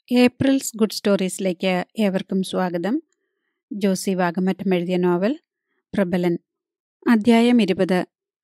April's good സ്റ്റോറീസിലേക്ക് ഏവർക്കും സ്വാഗതം ജോസി വാഗമറ്റം എഴുതിയ നോവൽ പ്രബലൻ അദ്ധ്യായം ഇരുപത്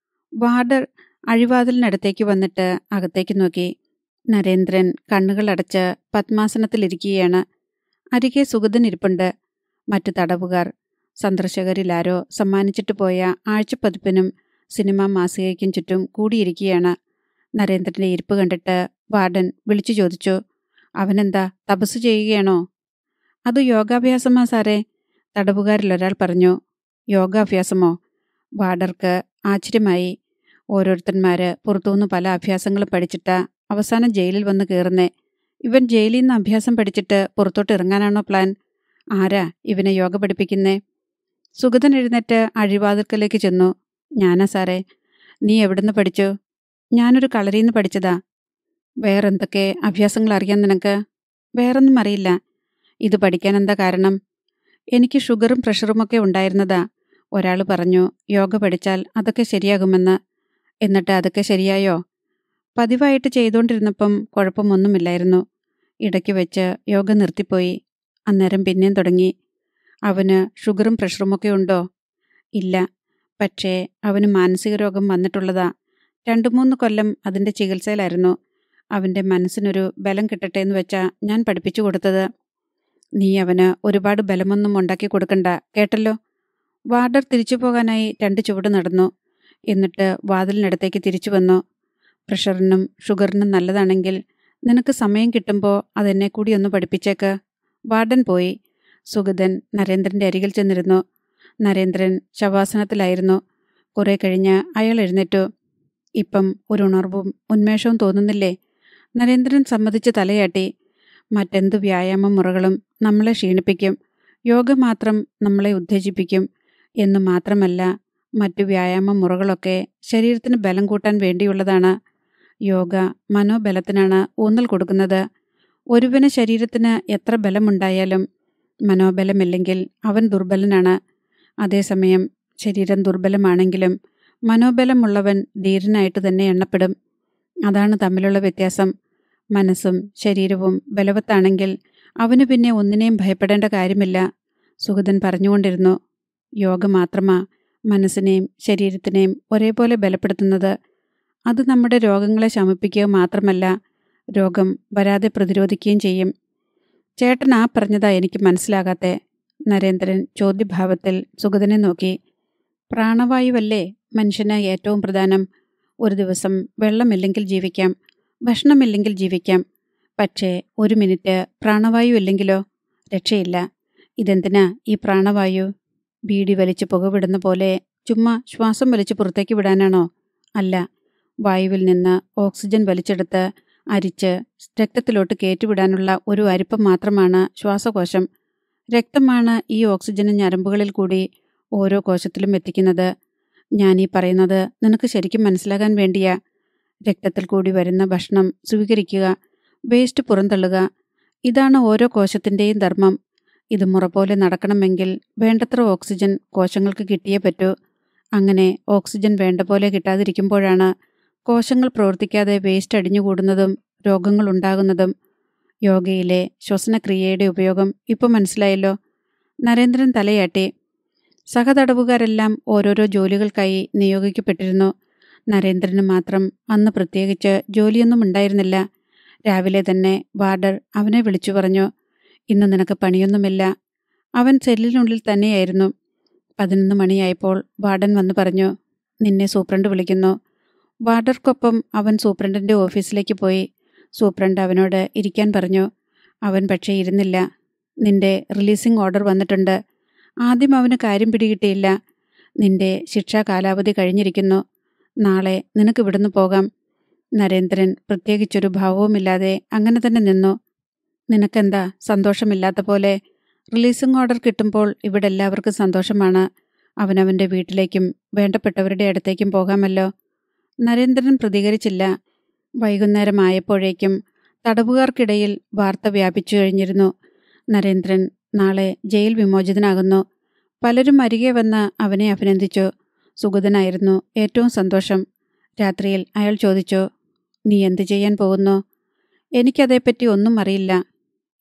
വാർഡർ അഴിവാതിലിനടുത്തേക്ക് വന്നിട്ട് അകത്തേക്ക് നോക്കി നരേന്ദ്രൻ കണ്ണുകളടച്ച് പത്മാസനത്തിലിരിക്കുകയാണ് അരികെ സുഗതൻ ഇരിപ്പുണ്ട് മറ്റു തടവുകാർ സന്ദർശകരിലാരോ സമ്മാനിച്ചിട്ട് പോയ ആഴ്ചപ്പതിപ്പിനും സിനിമാ മാസികയ്ക്കും ചുറ്റും കൂടിയിരിക്കുകയാണ് നരേന്ദ്രന്റെ ഇരിപ്പ് കണ്ടിട്ട് വാർഡൻ വിളിച്ചു ചോദിച്ചു അവനെന്താ തപസ് ചെയ്യുകയാണോ അത് യോഗാഭ്യാസമാ സാറേ തടവുകാരിൽ ഒരാൾ പറഞ്ഞു യോഗാഭ്യാസമോ വാർഡർക്ക് ആശ്ചര്യമായി ഓരോരുത്തന്മാര് പുറത്തുനിന്ന് പല അഭ്യാസങ്ങളും പഠിച്ചിട്ടാ അവസാനം ജയിലിൽ വന്ന് കയറുന്നേ ഇവൻ ജയിലിൽ നിന്ന് അഭ്യാസം പഠിച്ചിട്ട് പുറത്തോട്ട് ഇറങ്ങാനാണോ പ്ലാൻ ആരാ ഇവനെ യോഗ പഠിപ്പിക്കുന്നേ സുഗതൻ എഴുന്നേറ്റ് അഴിവാതിൽക്കലേക്ക് ചെന്നു ഞാനാ സാറേ നീ എവിടുന്ന് പഠിച്ചു ഞാനൊരു കളരിയിൽ നിന്ന് പഠിച്ചതാ വേറെന്തൊക്കെ അഭ്യാസങ്ങൾ അറിയാൻ നിനക്ക് വേറൊന്നും അറിയില്ല ഇത് പഠിക്കാൻ എന്താ കാരണം എനിക്ക് ഷുഗറും പ്രഷറുമൊക്കെ ഉണ്ടായിരുന്നതാ ഒരാൾ പറഞ്ഞു യോഗ പഠിച്ചാൽ അതൊക്കെ ശരിയാകുമെന്ന് എന്നിട്ട് അതൊക്കെ ശരിയായോ പതിവായിട്ട് ചെയ്തുകൊണ്ടിരുന്നപ്പം കുഴപ്പമൊന്നുമില്ലായിരുന്നു ഇടയ്ക്ക് വെച്ച് യോഗ നിർത്തിപ്പോയി അന്നേരം പിന്നെയും തുടങ്ങി അവന് ഷുഗറും പ്രഷറുമൊക്കെ ഉണ്ടോ ഇല്ല പക്ഷേ അവന് മാനസിക രോഗം വന്നിട്ടുള്ളതാ രണ്ടു മൂന്ന് കൊല്ലം അതിൻ്റെ ചികിത്സയിലായിരുന്നു അവൻ്റെ മനസ്സിനൊരു ബലം കിട്ടട്ടെ എന്ന് വെച്ചാ ഞാൻ പഠിപ്പിച്ചു കൊടുത്തത് നീ അവന് ഒരുപാട് ബലമൊന്നും ഉണ്ടാക്കി കൊടുക്കണ്ട കേട്ടല്ലോ വാർഡർ തിരിച്ചു പോകാനായി രണ്ട് ചുവട് നടന്നു എന്നിട്ട് വാതിലിനടുത്തേക്ക് തിരിച്ചു വന്നു പ്രഷറിനും ഷുഗറിനും നല്ലതാണെങ്കിൽ നിനക്ക് സമയം കിട്ടുമ്പോൾ അതെന്നെ കൂടി ഒന്ന് പഠിപ്പിച്ചേക്ക് വാർഡൻ പോയി സുഗതൻ നരേന്ദ്രന്റെ അരികിൽ ചെന്നിരുന്നു നരേന്ദ്രൻ ശവാസനത്തിലായിരുന്നു കുറെ കഴിഞ്ഞ് അയാൾ എഴുന്നേറ്റു ഇപ്പം ഒരു ഉണർവും ഉന്മേഷവും തോന്നുന്നില്ലേ നരേന്ദ്രൻ സമ്മതിച്ച് തലയാട്ടി മറ്റെന്തു വ്യായാമ മുറകളും നമ്മളെ ക്ഷീണിപ്പിക്കും യോഗ മാത്രം നമ്മളെ ഉത്തേജിപ്പിക്കും എന്ന് മാത്രമല്ല മറ്റു വ്യായാമ മുറകളൊക്കെ ശരീരത്തിന് ബലം കൂട്ടാൻ വേണ്ടിയുള്ളതാണ് യോഗ മനോബലത്തിനാണ് ഊന്നൽ കൊടുക്കുന്നത് ഒരുവന് ശരീരത്തിന് എത്ര ബലമുണ്ടായാലും മനോബലമില്ലെങ്കിൽ അവൻ ദുർബലനാണ് അതേസമയം ശരീരം ദുർബലമാണെങ്കിലും മനോബലമുള്ളവൻ ധീരനായിട്ട് തന്നെ എണ്ണപ്പെടും അതാണ് തമ്മിലുള്ള വ്യത്യാസം മനസ്സും ശരീരവും ബലവത്താണെങ്കിൽ അവന് പിന്നെ ഒന്നിനെയും ഭയപ്പെടേണ്ട കാര്യമില്ല സുഗതൻ പറഞ്ഞുകൊണ്ടിരുന്നു യോഗ മാത്രമാ മനസ്സിനെയും ശരീരത്തിനെയും ഒരേപോലെ ബലപ്പെടുത്തുന്നത് അത് നമ്മുടെ രോഗങ്ങളെ ശമിപ്പിക്കുക മാത്രമല്ല രോഗം വരാതെ പ്രതിരോധിക്കുകയും ചെയ്യും ചേട്ടൻ ആ പറഞ്ഞതാ എനിക്ക് മനസ്സിലാകാത്തെ നരേന്ദ്രൻ ചോദ്യഭാവത്തിൽ സുഗതനെ നോക്കി പ്രാണവായുവല്ലേ മനുഷ്യന് ഏറ്റവും പ്രധാനം ഒരു ദിവസം വെള്ളമില്ലെങ്കിൽ ജീവിക്കാം ഭക്ഷണമില്ലെങ്കിൽ ജീവിക്കാം പക്ഷേ ഒരു മിനിറ്റ് പ്രാണവായു ഇല്ലെങ്കിലോ രക്ഷയില്ല ഇതെന്തിനാ ഈ പ്രാണവായു ബീഡി വലിച്ച് പുകവിടുന്ന പോലെ ചുമ്മാ ശ്വാസം വലിച്ച് പുറത്തേക്ക് വിടാനാണോ അല്ല വായുവിൽ നിന്ന് ഓക്സിജൻ വലിച്ചെടുത്ത് അരിച്ച് രക്തത്തിലോട്ട് കയറ്റിവിടാനുള്ള ഒരു അരിപ്പം മാത്രമാണ് ശ്വാസകോശം രക്തമാണ് ഈ ഓക്സിജൻ ഞരമ്പുകളിൽ കൂടി ഓരോ കോശത്തിലും എത്തിക്കുന്നത് ഞാൻ ഈ പറയുന്നത് നിനക്ക് ശരിക്കും മനസ്സിലാകാൻ വേണ്ടിയാ രക്തത്തിൽ കൂടി വരുന്ന ഭക്ഷണം സ്വീകരിക്കുക വേസ്റ്റ് പുറന്തള്ളുക ഇതാണ് ഓരോ കോശത്തിൻ്റെയും ധർമ്മം ഇത് മുറ പോലെ നടക്കണമെങ്കിൽ വേണ്ടത്ര ഓക്സിജൻ കോശങ്ങൾക്ക് കിട്ടിയേ പറ്റൂ അങ്ങനെ ഓക്സിജൻ വേണ്ട പോലെ കിട്ടാതിരിക്കുമ്പോഴാണ് കോശങ്ങൾ പ്രവർത്തിക്കാതെ വേസ്റ്റ് അടിഞ്ഞുകൂടുന്നതും രോഗങ്ങൾ ഉണ്ടാകുന്നതും യോഗയിലെ ശ്വസനക്രിയയുടെ ഉപയോഗം ഇപ്പോൾ മനസ്സിലായല്ലോ നരേന്ദ്രൻ തലയാട്ടി സഹതടവുകാരെല്ലാം ഓരോരോ ജോലികൾക്കായി നിയോഗിക്കപ്പെട്ടിരുന്നു നരേന്ദ്രന് മാത്രം അന്ന് പ്രത്യേകിച്ച് ജോലിയൊന്നും ഉണ്ടായിരുന്നില്ല രാവിലെ തന്നെ വാർഡർ അവനെ വിളിച്ചു പറഞ്ഞു ഇന്ന് നിനക്ക് പണിയൊന്നുമില്ല അവൻ സെല്ലിനുള്ളിൽ തന്നെയായിരുന്നു പതിനൊന്ന് മണിയായപ്പോൾ വാർഡൻ വന്ന് പറഞ്ഞു നിന്നെ സൂപ്രണ്ട് വിളിക്കുന്നു വാർഡർക്കൊപ്പം അവൻ സൂപ്രണ്ടിന്റെ ഓഫീസിലേക്ക് പോയി സൂപ്രണ്ട് അവനോട് ഇരിക്കാൻ പറഞ്ഞു അവൻ പക്ഷേ ഇരുന്നില്ല നിന്റെ റിലീസിംഗ് ഓർഡർ വന്നിട്ടുണ്ട് ആദ്യം അവന് കാര്യം പിടികിട്ടിയില്ല നിന്റെ ശിക്ഷാ കാലാവധി കഴിഞ്ഞിരിക്കുന്നു നാളെ നിനക്ക് ഇവിടുന്ന് പോകാം നരേന്ദ്രൻ പ്രത്യേകിച്ചൊരു ഭാവവുമില്ലാതെ അങ്ങനെ തന്നെ നിന്നു നിനക്കെന്താ സന്തോഷമില്ലാത്ത പോലെ റിലീസിംഗ് ഓർഡർ കിട്ടുമ്പോൾ ഇവിടെ എല്ലാവർക്കും സന്തോഷമാണ് അവനവൻ്റെ വീട്ടിലേക്കും വേണ്ടപ്പെട്ടവരുടെ അടുത്തേക്കും പോകാമല്ലോ നരേന്ദ്രൻ പ്രതികരിച്ചില്ല വൈകുന്നേരമായപ്പോഴേക്കും തടവുകാർക്കിടയിൽ വാർത്ത വ്യാപിച്ചു കഴിഞ്ഞിരുന്നു നരേന്ദ്രൻ നാളെ ജയിൽ വിമോചിതനാകുന്നു പലരും അരികെ വന്ന് അവനെ അഭിനന്ദിച്ചു സുഗതനായിരുന്നു ഏറ്റവും സന്തോഷം രാത്രിയിൽ അയാൾ ചോദിച്ചു നീ എന്തു ചെയ്യാൻ പോകുന്നു എനിക്കതേപ്പറ്റി ഒന്നും അറിയില്ല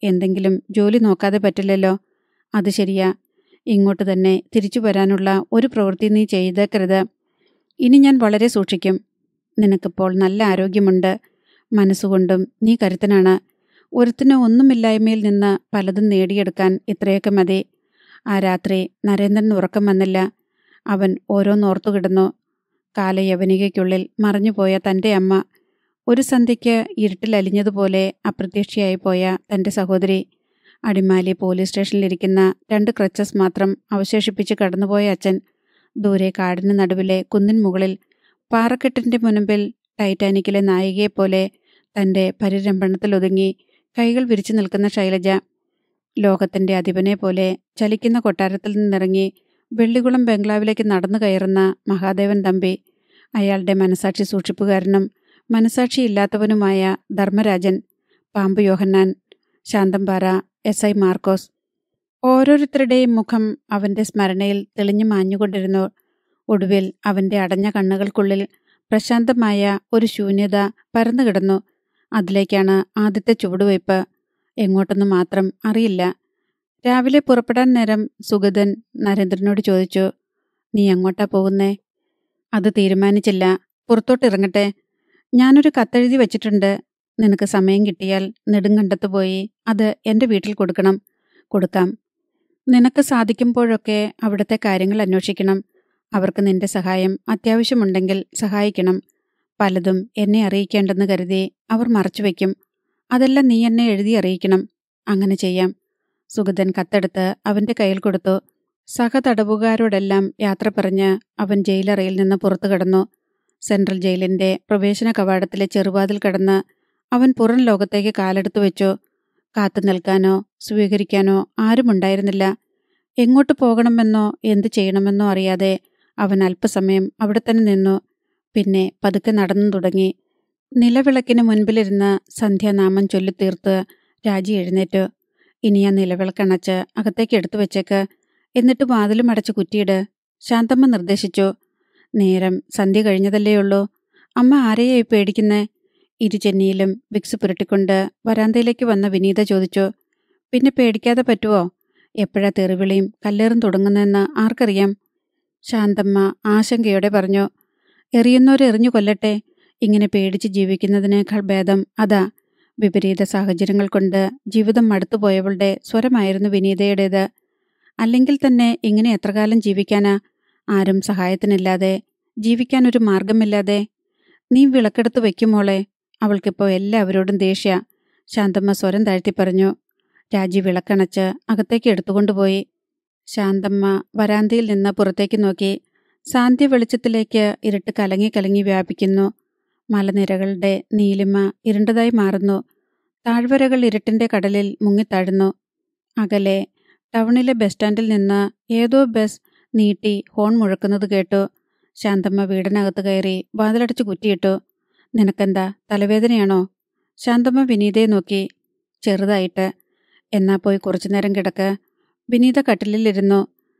എന്തെങ്കിലും ജോലി നോക്കാതെ പറ്റില്ലല്ലോ അത് ശരിയാ ഇങ്ങോട്ട് തന്നെ തിരിച്ചു വരാനുള്ള ഒരു പ്രവൃത്തി നീ ചെയ്തേക്കരുത് ഇനി ഞാൻ വളരെ സൂക്ഷിക്കും നിനക്കിപ്പോൾ നല്ല ആരോഗ്യമുണ്ട് മനസ്സുകൊണ്ടും നീ കരുത്തനാണ് ഒരുത്തിന് ഒന്നുമില്ലായ്മയിൽ നിന്ന് പലതും നേടിയെടുക്കാൻ ഇത്രയൊക്കെ മതി ആ രാത്രി നരേന്ദ്രൻ ഉറക്കം വന്നില്ല അവൻ ഓരോന്നോർത്തു കിടന്നു കാലയവനികയ്ക്കുള്ളിൽ മറഞ്ഞുപോയ തൻ്റെ അമ്മ ഒരു സന്ധ്യയ്ക്ക് ഇരുട്ടിൽ അലിഞ്ഞതുപോലെ അപ്രത്യക്ഷയായി പോയ തൻ്റെ സഹോദരി അടിമാലി പോലീസ് സ്റ്റേഷനിലിരിക്കുന്ന രണ്ട് ക്രച്ചസ് മാത്രം അവശേഷിപ്പിച്ച് കടന്നുപോയ അച്ഛൻ ദൂരെ കാടിന് നടുവിലെ കുന്നിൻ മുകളിൽ പാറക്കെട്ടിൻ്റെ മുൻപിൽ ടൈറ്റാനിക്കിലെ നായികയെപ്പോലെ തൻ്റെ പരിരംഭണത്തിലൊതുങ്ങി കൈകൾ വിരിച്ചു നിൽക്കുന്ന ശൈലജ ലോകത്തിൻ്റെ അധിപനെ പോലെ ചലിക്കുന്ന കൊട്ടാരത്തിൽ നിന്നിറങ്ങി വെള്ളികുളം ബംഗ്ലാവിലേക്ക് നടന്നു കയറുന്ന മഹാദേവൻ തമ്പി അയാളുടെ മനസാക്ഷി സൂക്ഷിപ്പുകാരനും മനസാക്ഷിയില്ലാത്തവനുമായ ധർമ്മരാജൻ പാമ്പ് യോഹന്നാൻ ശാന്തംപാറ എസ് ഐ മാർക്കോസ് ഓരോരുത്തരുടെയും മുഖം അവൻ്റെ സ്മരണയിൽ തെളിഞ്ഞു മാഞ്ഞുകൊണ്ടിരുന്നു ഒടുവിൽ അവൻ്റെ അടഞ്ഞ കണ്ണുകൾക്കുള്ളിൽ പ്രശാന്തമായ ഒരു ശൂന്യത പരന്നു കിടന്നു അതിലേക്കാണ് ആദ്യത്തെ ചുവടുവയ്പ് എങ്ങോട്ടെന്ന് മാത്രം അറിയില്ല രാവിലെ പുറപ്പെടാൻ നേരം സുഗതൻ നരേന്ദ്രനോട് ചോദിച്ചു നീ എങ്ങോട്ടാ പോകുന്നേ അത് തീരുമാനിച്ചില്ല പുറത്തോട്ട് ഇറങ്ങട്ടെ ഞാനൊരു കത്തെഴുതി വച്ചിട്ടുണ്ട് നിനക്ക് സമയം കിട്ടിയാൽ നെടുങ്കണ്ടത്ത് പോയി അത് എൻ്റെ വീട്ടിൽ കൊടുക്കണം കൊടുക്കാം നിനക്ക് സാധിക്കുമ്പോഴൊക്കെ അവിടുത്തെ കാര്യങ്ങൾ അന്വേഷിക്കണം അവർക്ക് നിന്റെ സഹായം അത്യാവശ്യമുണ്ടെങ്കിൽ സഹായിക്കണം പലതും എന്നെ അറിയിക്കേണ്ടെന്ന് കരുതി അവർ മറച്ചുവെക്കും അതെല്ലാം നീ എന്നെ എഴുതി അറിയിക്കണം അങ്ങനെ ചെയ്യാം സുഗതൻ കത്തെടുത്ത് അവന്റെ കയ്യിൽ കൊടുത്തു സഹതടവുകാരോടെല്ലാം യാത്ര പറഞ്ഞ് അവൻ ജയിലറയിൽ നിന്ന് പുറത്തു കടന്നു സെൻട്രൽ ജയിലിന്റെ പ്രവേശന കവാടത്തിലെ ചെറുവാതിൽ കടന്ന് അവൻ പുറം ലോകത്തേക്ക് കാലെടുത്തു വെച്ചു കാത്തു നിൽക്കാനോ സ്വീകരിക്കാനോ ആരുമുണ്ടായിരുന്നില്ല എങ്ങോട്ട് പോകണമെന്നോ എന്തു ചെയ്യണമെന്നോ അറിയാതെ അവൻ അല്പസമയം അവിടെ തന്നെ നിന്നു പിന്നെ പതുക്കെ നടന്നു തുടങ്ങി നിലവിളക്കിന് മുൻപിലിരുന്ന് സന്ധ്യാനാമം ചൊല്ലിത്തീർത്ത് രാജി എഴുന്നേറ്റു ഇനി ആ നിലവിളക്കണച്ച് അകത്തേക്ക് എടുത്തു വെച്ചേക്ക് എന്നിട്ട് വാതിലും അടച്ച് കുറ്റിയിട് ശാന്തമ്മ നിർദ്ദേശിച്ചു നേരം സന്ധ്യ കഴിഞ്ഞതല്ലേയുള്ളൂ അമ്മ ആരെയായി പേടിക്കുന്നേ ഇരുചെന്നിയിലും വിക്സ് പുരട്ടിക്കൊണ്ട് വരാന്തയിലേക്ക് വന്ന വിനീത ചോദിച്ചു പിന്നെ പേടിക്കാതെ പറ്റുമോ എപ്പോഴാ തെറിവിളിയും കല്ലേറും തുടങ്ങുന്നതെന്ന് ആർക്കറിയാം ശാന്തമ്മ ആശങ്കയോടെ പറഞ്ഞു എറിയുന്നവരെ എറിഞ്ഞു കൊല്ലട്ടെ ഇങ്ങനെ പേടിച്ച് ജീവിക്കുന്നതിനേക്കാൾ ഭേദം അതാ വിപരീത സാഹചര്യങ്ങൾ കൊണ്ട് ജീവിതം മടുത്തുപോയവളുടെ സ്വരമായിരുന്നു വിനീതയുടേത് അല്ലെങ്കിൽ തന്നെ ഇങ്ങനെ എത്രകാലം ജീവിക്കാനാ ആരും സഹായത്തിനില്ലാതെ ജീവിക്കാൻ ഒരു മാർഗമില്ലാതെ നീ വിളക്കെടുത്ത് വെക്കുമോളെ അവൾക്കിപ്പോൾ എല്ലാവരോടും ദേഷ്യ ശാന്തമ്മ സ്വരം താഴ്ത്തി പറഞ്ഞു രാജി വിളക്കണച്ച് അകത്തേക്ക് എടുത്തുകൊണ്ടുപോയി ശാന്തമ്മ വരാന്തയിൽ നിന്ന് പുറത്തേക്ക് നോക്കി സാന്ധ്യ വെളിച്ചത്തിലേക്ക് ഇരുട്ട് കലങ്ങി കലങ്ങി വ്യാപിക്കുന്നു മലനിരകളുടെ നീലിമ ഇരുണ്ടതായി മാറുന്നു താഴ്വരകൾ ഇരുട്ടിന്റെ കടലിൽ മുങ്ങിത്താഴുന്നു അകലെ ടൗണിലെ ബസ് സ്റ്റാൻഡിൽ നിന്ന് ഏതോ ബസ് നീട്ടി ഹോൺ മുഴക്കുന്നത് കേട്ടു ശാന്തമ്മ വീടിനകത്ത് കയറി വാതിലടച്ച് കുറ്റിയിട്ടു നിനക്കെന്താ തലവേദനയാണോ ശാന്തമ്മ വിനീതയെ നോക്കി ചെറുതായിട്ട് എന്നാ പോയി കുറച്ചു നേരം കിടക്ക് വിനീത കട്ടിലിലിരുന്നു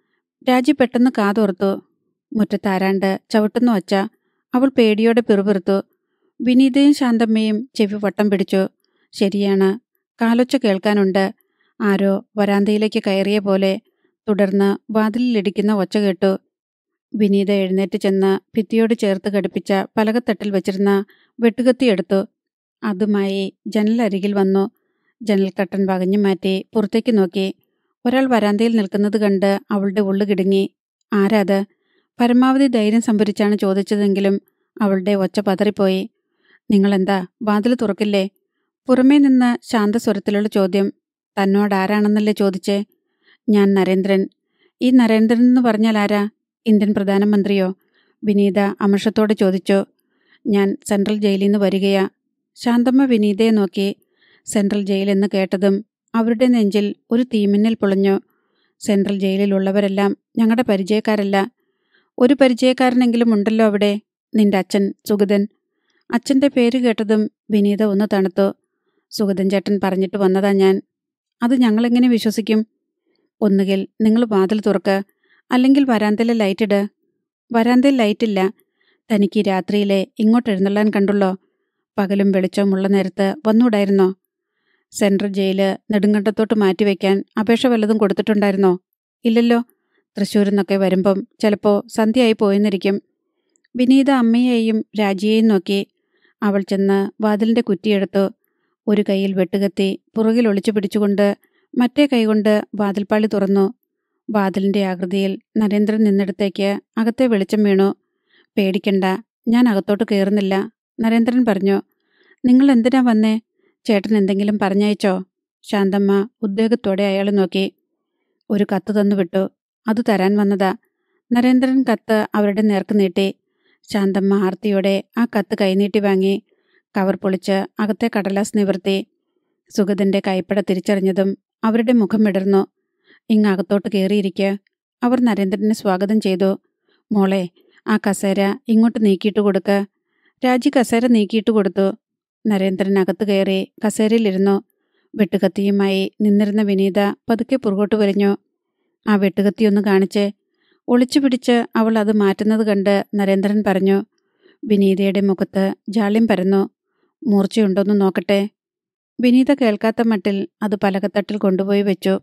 രാജി പെട്ടെന്ന് കാതോർത്തു മുറ്റത്താരാണ്ട് ചവിട്ടുന്നു വച്ച അവൾ പേടിയോടെ പിറുപിറുത്തു വിനീതയും ശാന്തമ്മയും ചെവി വട്ടം പിടിച്ചു ശരിയാണ് കാലൊച്ച കേൾക്കാനുണ്ട് ആരോ വരാന്തയിലേക്ക് കയറിയ പോലെ തുടർന്ന് വാതിലിലിടിക്കുന്ന ഒച്ച കേട്ടു വിനീത എഴുന്നേറ്റ് ചെന്ന് ഭിത്തിയോട് ചേർത്ത് ഘടിപ്പിച്ച പലകത്തട്ടിൽ വെച്ചിരുന്ന വെട്ടുകത്തി എടുത്തു അതുമായി ജനലരികിൽ വന്നു ജനൽക്കട്ടൻ വകഞ്ഞു മാറ്റി പുറത്തേക്ക് നോക്കി ഒരാൾ വരാന്തയിൽ നിൽക്കുന്നത് കണ്ട് അവളുടെ ഉള്ളു കിടുങ്ങി ആരാത് പരമാവധി ധൈര്യം സംഭരിച്ചാണ് ചോദിച്ചതെങ്കിലും അവളുടെ ഒച്ച പതറിപ്പോയി നിങ്ങളെന്താ വാതിൽ തുറക്കില്ലേ പുറമേ നിന്ന് ശാന്തസ്വരത്തിലുള്ള ചോദ്യം തന്നോടാരാണെന്നല്ലേ ചോദിച്ചേ ഞാൻ നരേന്ദ്രൻ ഈ നരേന്ദ്രൻ എന്ന് പറഞ്ഞാൽ ആരാ ഇന്ത്യൻ പ്രധാനമന്ത്രിയോ വിനീത അമർഷത്തോടെ ചോദിച്ചു ഞാൻ സെൻട്രൽ ജയിലിൽ നിന്ന് വരികയാ ശാന്തമ്മ വിനീതയെ നോക്കി സെൻട്രൽ ജയിൽ എന്ന് കേട്ടതും അവരുടെ നെഞ്ചിൽ ഒരു തീമിന്നൽ പൊളഞ്ഞു സെൻട്രൽ ജയിലിലുള്ളവരെല്ലാം ഞങ്ങളുടെ പരിചയക്കാരല്ല ഒരു പരിചയക്കാരനെങ്കിലും ഉണ്ടല്ലോ അവിടെ നിന്റെ അച്ഛൻ സുഗതൻ അച്ഛൻ്റെ പേര് കേട്ടതും വിനീത ഒന്ന് തണുത്തു സുഗതൻ ചേട്ടൻ പറഞ്ഞിട്ട് വന്നതാ ഞാൻ അത് ഞങ്ങളെങ്ങനെ വിശ്വസിക്കും ഒന്നുകിൽ നിങ്ങൾ വാതിൽ തുറക്ക് അല്ലെങ്കിൽ വരാന്തയിലെ ലൈറ്റ് ഇട് വരാന്തയിൽ ലൈറ്റില്ല തനിക്ക് ഈ രാത്രിയിലെ ഇങ്ങോട്ട് എഴുന്നള്ളാൻ കണ്ടുള്ളോ പകലും വെളിച്ചമുള്ള നേരത്ത് വന്നൂടായിരുന്നോ സെൻട്രൽ ജയില് നെടുങ്കണ്ടത്തോട്ട് മാറ്റിവെക്കാൻ അപേക്ഷ വല്ലതും കൊടുത്തിട്ടുണ്ടായിരുന്നോ ഇല്ലല്ലോ തൃശ്ശൂരിൽ നിന്നൊക്കെ വരുമ്പം ചിലപ്പോൾ സന്ധ്യയായി പോയെന്നിരിക്കും വിനീത അമ്മയെയും രാജിയെയും നോക്കി അവൾ ചെന്ന് വാതിലിൻ്റെ കുറ്റിയെടുത്തു ഒരു കൈയിൽ വെട്ടുകത്തി പുറകിൽ ഒളിച്ചു പിടിച്ചുകൊണ്ട് മറ്റേ കൈകൊണ്ട് വാതിൽപ്പാളി തുറന്നു വാതിലിൻ്റെ ആകൃതിയിൽ നരേന്ദ്രൻ നിന്നിടത്തേക്ക് അകത്തെ വെളിച്ചം വീണു പേടിക്കണ്ട ഞാൻ അകത്തോട്ട് കയറുന്നില്ല നരേന്ദ്രൻ പറഞ്ഞു നിങ്ങൾ എന്തിനാ വന്നേ ചേട്ടൻ എന്തെങ്കിലും പറഞ്ഞയച്ചോ ശാന്തമ്മ ഉദ്വേഗത്തോടെ അയാൾ നോക്കി ഒരു കത്ത് തന്നു വിട്ടു അത് തരാൻ വന്നതാ നരേന്ദ്രൻ കത്ത് അവരുടെ നേർക്ക് നീട്ടി ശാന്തമ്മ ആർത്തിയോടെ ആ കത്ത് കൈനീട്ടി വാങ്ങി കവർ പൊളിച്ച് അകത്തെ കടലാസ് നിവർത്തി സുഗതന്റെ കൈപ്പട തിരിച്ചറിഞ്ഞതും അവരുടെ മുഖം വിടർന്നു ഇങ്ങകത്തോട്ട് കയറിയിരിക്കുക അവർ നരേന്ദ്രനെ സ്വാഗതം ചെയ്തു മോളെ ആ കസേര ഇങ്ങോട്ട് നീക്കിയിട്ട് കൊടുക്ക രാജി കസേര നീക്കിയിട്ട് കൊടുത്തു നരേന്ദ്രൻ അകത്ത് കയറി കസേരയിലിരുന്നു വെട്ടുകത്തിയുമായി നിന്നിരുന്ന വിനീത പതുക്കെ പുറകോട്ട് വലിഞ്ഞു ആ വെട്ടുകത്തിയൊന്ന് കാണിച്ച് ഒളിച്ചു പിടിച്ച് അവൾ അത് മാറ്റുന്നത് കണ്ട് നരേന്ദ്രൻ പറഞ്ഞു വിനീതയുടെ മുഖത്ത് ജാള്യം പരന്നു മൂർച്ചയുണ്ടോന്ന് നോക്കട്ടെ വിനീത കേൾക്കാത്ത മട്ടിൽ അത് പലകത്തട്ടിൽ കൊണ്ടുപോയി വെച്ചു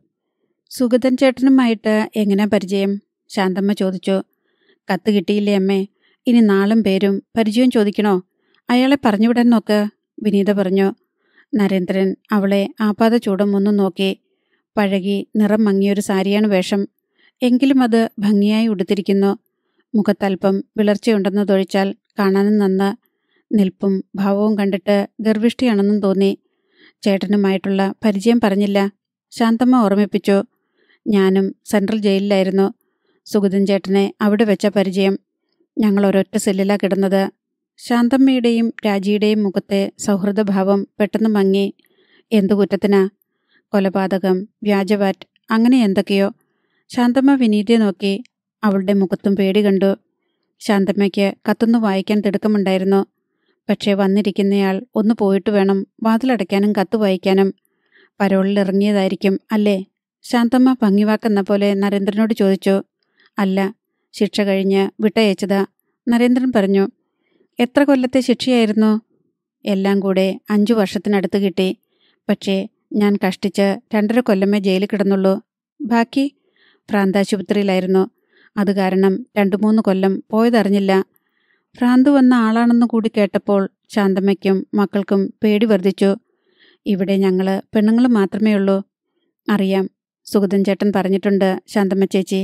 സുഗതൻ ചേട്ടനുമായിട്ട് എങ്ങനെ പരിചയം ശാന്തമ്മ ചോദിച്ചു കത്ത് കിട്ടിയില്ലേ അമ്മേ ഇനി നാളും പേരും പരിചയം ചോദിക്കണോ അയാളെ പറഞ്ഞുവിടാൻ നോക്ക് വിനീത പറഞ്ഞു നരേന്ദ്രൻ അവളെ ആപാത ചൂടം ഒന്നും നോക്കി പഴകി നിറം മങ്ങിയൊരു സാരിയാണ് വേഷം എങ്കിലും അത് ഭംഗിയായി ഉടുത്തിരിക്കുന്നു മുഖത്തൽപ്പം വിളർച്ചയുണ്ടെന്നതൊഴിച്ചാൽ കാണാനും നന്ന് നിൽപ്പും ഭാവവും കണ്ടിട്ട് ഗർഭിഷ്ഠിയാണെന്നും തോന്നി ചേട്ടനുമായിട്ടുള്ള പരിചയം പറഞ്ഞില്ല ശാന്തമ്മ ഓർമ്മിപ്പിച്ചു ഞാനും സെൻട്രൽ ജയിലിലായിരുന്നു സുഗതൻ ചേട്ടനെ അവിടെ വെച്ച പരിചയം ഞങ്ങൾ ഒരൊറ്റ സെല്ലിലാ കിടന്നത് ശാന്തമ്മയുടെയും രാജിയുടെയും മുഖത്തെ സൗഹൃദഭാവം പെട്ടെന്ന് മങ്ങി എന്തു കുറ്റത്തിനാ കൊലപാതകം വ്യാജവാറ്റ് അങ്ങനെ എന്തൊക്കെയോ ശാന്തമ്മ വിനീതയെ നോക്കി അവളുടെ മുഖത്തും പേടി കണ്ടു ശാന്തമ്മയ്ക്ക് കത്തൊന്ന് വായിക്കാൻ തിടുക്കമുണ്ടായിരുന്നു പക്ഷേ വന്നിരിക്കുന്നയാൾ ഒന്ന് പോയിട്ട് വേണം വാതിലടയ്ക്കാനും കത്ത് വായിക്കാനും പരോളിൽ ഇറങ്ങിയതായിരിക്കും അല്ലേ ശാന്തമ്മ ഭംഗിവാക്കെന്ന പോലെ നരേന്ദ്രനോട് ചോദിച്ചു അല്ല ശിക്ഷ കഴിഞ്ഞ് വിട്ടയച്ചതാ നരേന്ദ്രൻ പറഞ്ഞു എത്ര കൊല്ലത്തെ ശിക്ഷയായിരുന്നു എല്ലാം കൂടെ അഞ്ചു വർഷത്തിനടുത്ത് കിട്ടി പക്ഷേ ഞാൻ കഷ്ടിച്ച് രണ്ടര കൊല്ലമേ ജയിലിൽ കിടന്നുള്ളൂ ബാക്കി ഭ്രാന്താശുപത്രിയിലായിരുന്നു അത് കാരണം രണ്ടു മൂന്ന് കൊല്ലം പോയതറിഞ്ഞില്ല ഭ്രാന്ത് വന്ന ആളാണെന്ന് കൂടി കേട്ടപ്പോൾ ശാന്തമ്മയ്ക്കും മക്കൾക്കും പേടി വർദ്ധിച്ചു ഇവിടെ ഞങ്ങള് പെണ്ണുങ്ങൾ മാത്രമേ ഉള്ളൂ അറിയാം സുഗതൻ ചേട്ടൻ പറഞ്ഞിട്ടുണ്ട് ശാന്തമ്മ ചേച്ചി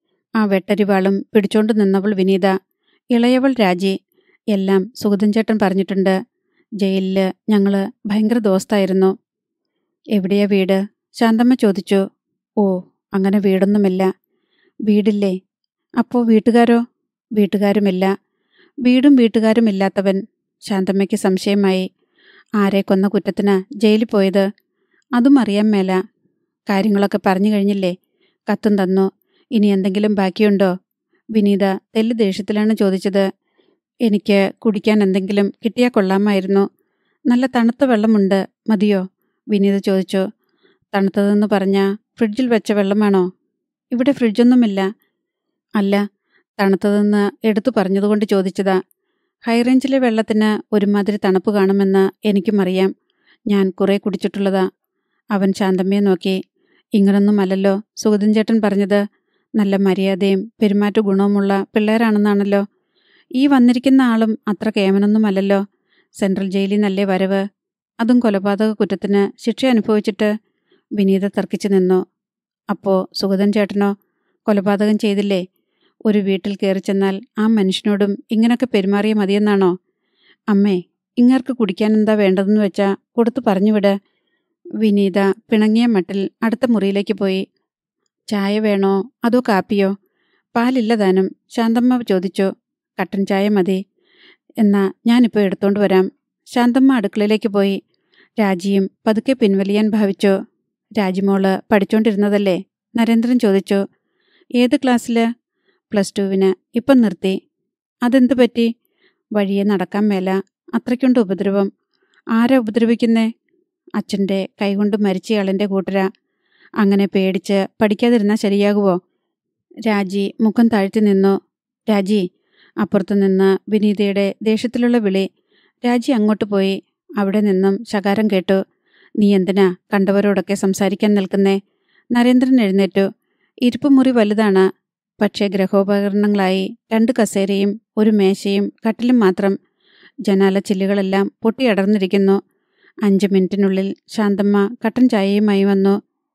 ആ വെട്ടരിവാളും പിടിച്ചോണ്ട് നിന്നവൾ വിനീത ഇളയവൾ രാജി എല്ലാം സുഗതൻ ചേട്ടൻ പറഞ്ഞിട്ടുണ്ട് ജയിലില് ഞങ്ങള് ഭയങ്കര ദോസ്തായിരുന്നു എവിടെയാ വീട് ശാന്തമ്മ ചോദിച്ചു ഓ അങ്ങനെ വീടൊന്നുമില്ല വീടില്ലേ അപ്പോ വീട്ടുകാരോ വീട്ടുകാരുമില്ല വീടും വീട്ടുകാരും ഇല്ലാത്തവൻ ശാന്തമ്മയ്ക്ക് സംശയമായി ആരെ കൊന്ന കുറ്റത്തിനാ ജയിലിൽ പോയത് അതും അറിയാൻ മേല കാര്യങ്ങളൊക്കെ പറഞ്ഞു കഴിഞ്ഞില്ലേ കത്തും തന്നു ഇനി എന്തെങ്കിലും ബാക്കിയുണ്ടോ വിനീത തെല്ല് ദേഷ്യത്തിലാണ് ചോദിച്ചത് എനിക്ക് കുടിക്കാൻ എന്തെങ്കിലും കിട്ടിയാൽ കൊള്ളാമായിരുന്നു നല്ല തണുത്ത വെള്ളമുണ്ട് മതിയോ വിനീത ചോദിച്ചു തണുത്തതെന്ന് പറഞ്ഞാ ഫ്രിഡ്ജിൽ വെച്ച വെള്ളമാണോ ഇവിടെ ഫ്രിഡ്ജൊന്നുമില്ല അല്ല തണുത്തതെന്ന് എടുത്തു പറഞ്ഞതുകൊണ്ട് ചോദിച്ചതാ ഹൈറേഞ്ചിലെ വെള്ളത്തിന് ഒരുമാതിരി തണുപ്പ് കാണുമെന്ന് എനിക്കും അറിയാം ഞാൻ കുറെ കുടിച്ചിട്ടുള്ളതാ അവൻ ശാന്തമ്മയെ നോക്കി ഇങ്ങനൊന്നുമല്ലല്ലോ സുഗതൻ ചേട്ടൻ പറഞ്ഞത് നല്ല മര്യാദയും പെരുമാറ്റ ഗുണവുമുള്ള പിള്ളേരാണെന്നാണല്ലോ ഈ വന്നിരിക്കുന്ന ആളും അത്ര കേമനൊന്നുമല്ലല്ലോ സെൻട്രൽ ജയിലിൽ നിന്നല്ലേ വരവ് അതും കൊലപാതക കുറ്റത്തിന് ശിക്ഷ അനുഭവിച്ചിട്ട് വിനീത തർക്കിച്ചു നിന്നു അപ്പോ സുഗതൻ ചേട്ടനോ കൊലപാതകം ചെയ്തില്ലേ ഒരു വീട്ടിൽ കയറി ചെന്നാൽ ആ മനുഷ്യനോടും ഇങ്ങനൊക്കെ പെരുമാറിയ മതിയെന്നാണോ അമ്മേ ഇങ്ങർക്ക് കുടിക്കാൻ എന്താ വേണ്ടതെന്ന് വെച്ചാ കൊടുത്തു പറഞ്ഞുവിട് വിനീത പിണങ്ങിയ മട്ടിൽ അടുത്ത മുറിയിലേക്ക് പോയി ചായ വേണോ അതോ കാപ്പിയോ പാലില്ല താനും ശാന്തമ്മ ചോദിച്ചു കട്ടൻ ചായ മതി എന്നാ ഞാനിപ്പോൾ എടുത്തോണ്ട് വരാം ശാന്തമ്മ അടുക്കളയിലേക്ക് പോയി രാജിയും പതുക്കെ പിൻവലിയാൻ ഭാവിച്ചു രാജിമോള് പഠിച്ചോണ്ടിരുന്നതല്ലേ നരേന്ദ്രൻ ചോദിച്ചു ഏത് ക്ലാസ്സില് പ്ലസ് ടുവിന് ഇപ്പം നിർത്തി അതെന്ത് പറ്റി വഴിയെ നടക്കാൻ മേല അത്രയ്ക്കുണ്ട് ഉപദ്രവം ആരാ ഉപദ്രവിക്കുന്നേ അച്ഛൻ്റെ കൈകൊണ്ട് മരിച്ചയാളിൻ്റെ കൂട്ടരാ അങ്ങനെ പേടിച്ച് പഠിക്കാതിരുന്നാൽ ശരിയാകുമോ രാജി മുഖം താഴ്ത്തി നിന്നു രാജി അപ്പുറത്തു നിന്ന് വിനീതയുടെ ദേഷ്യത്തിലുള്ള വിളി രാജി അങ്ങോട്ട് പോയി അവിടെ നിന്നും ശകാരം കേട്ടു നീ എന്തിനാ കണ്ടവരോടൊക്കെ സംസാരിക്കാൻ നിൽക്കുന്നേ നരേന്ദ്രൻ എഴുന്നേറ്റു ഇരിപ്പുമുറി വലുതാണ് പക്ഷേ ഗ്രഹോപകരണങ്ങളായി രണ്ട് കസേരയും ഒരു മേശയും കട്ടിലും മാത്രം ജനാല ചില്ലുകളെല്ലാം പൊട്ടിയടർന്നിരിക്കുന്നു അഞ്ച് മിനിറ്റിനുള്ളിൽ ശാന്തമ്മ കട്ടൻ ചായയുമായി വന്നു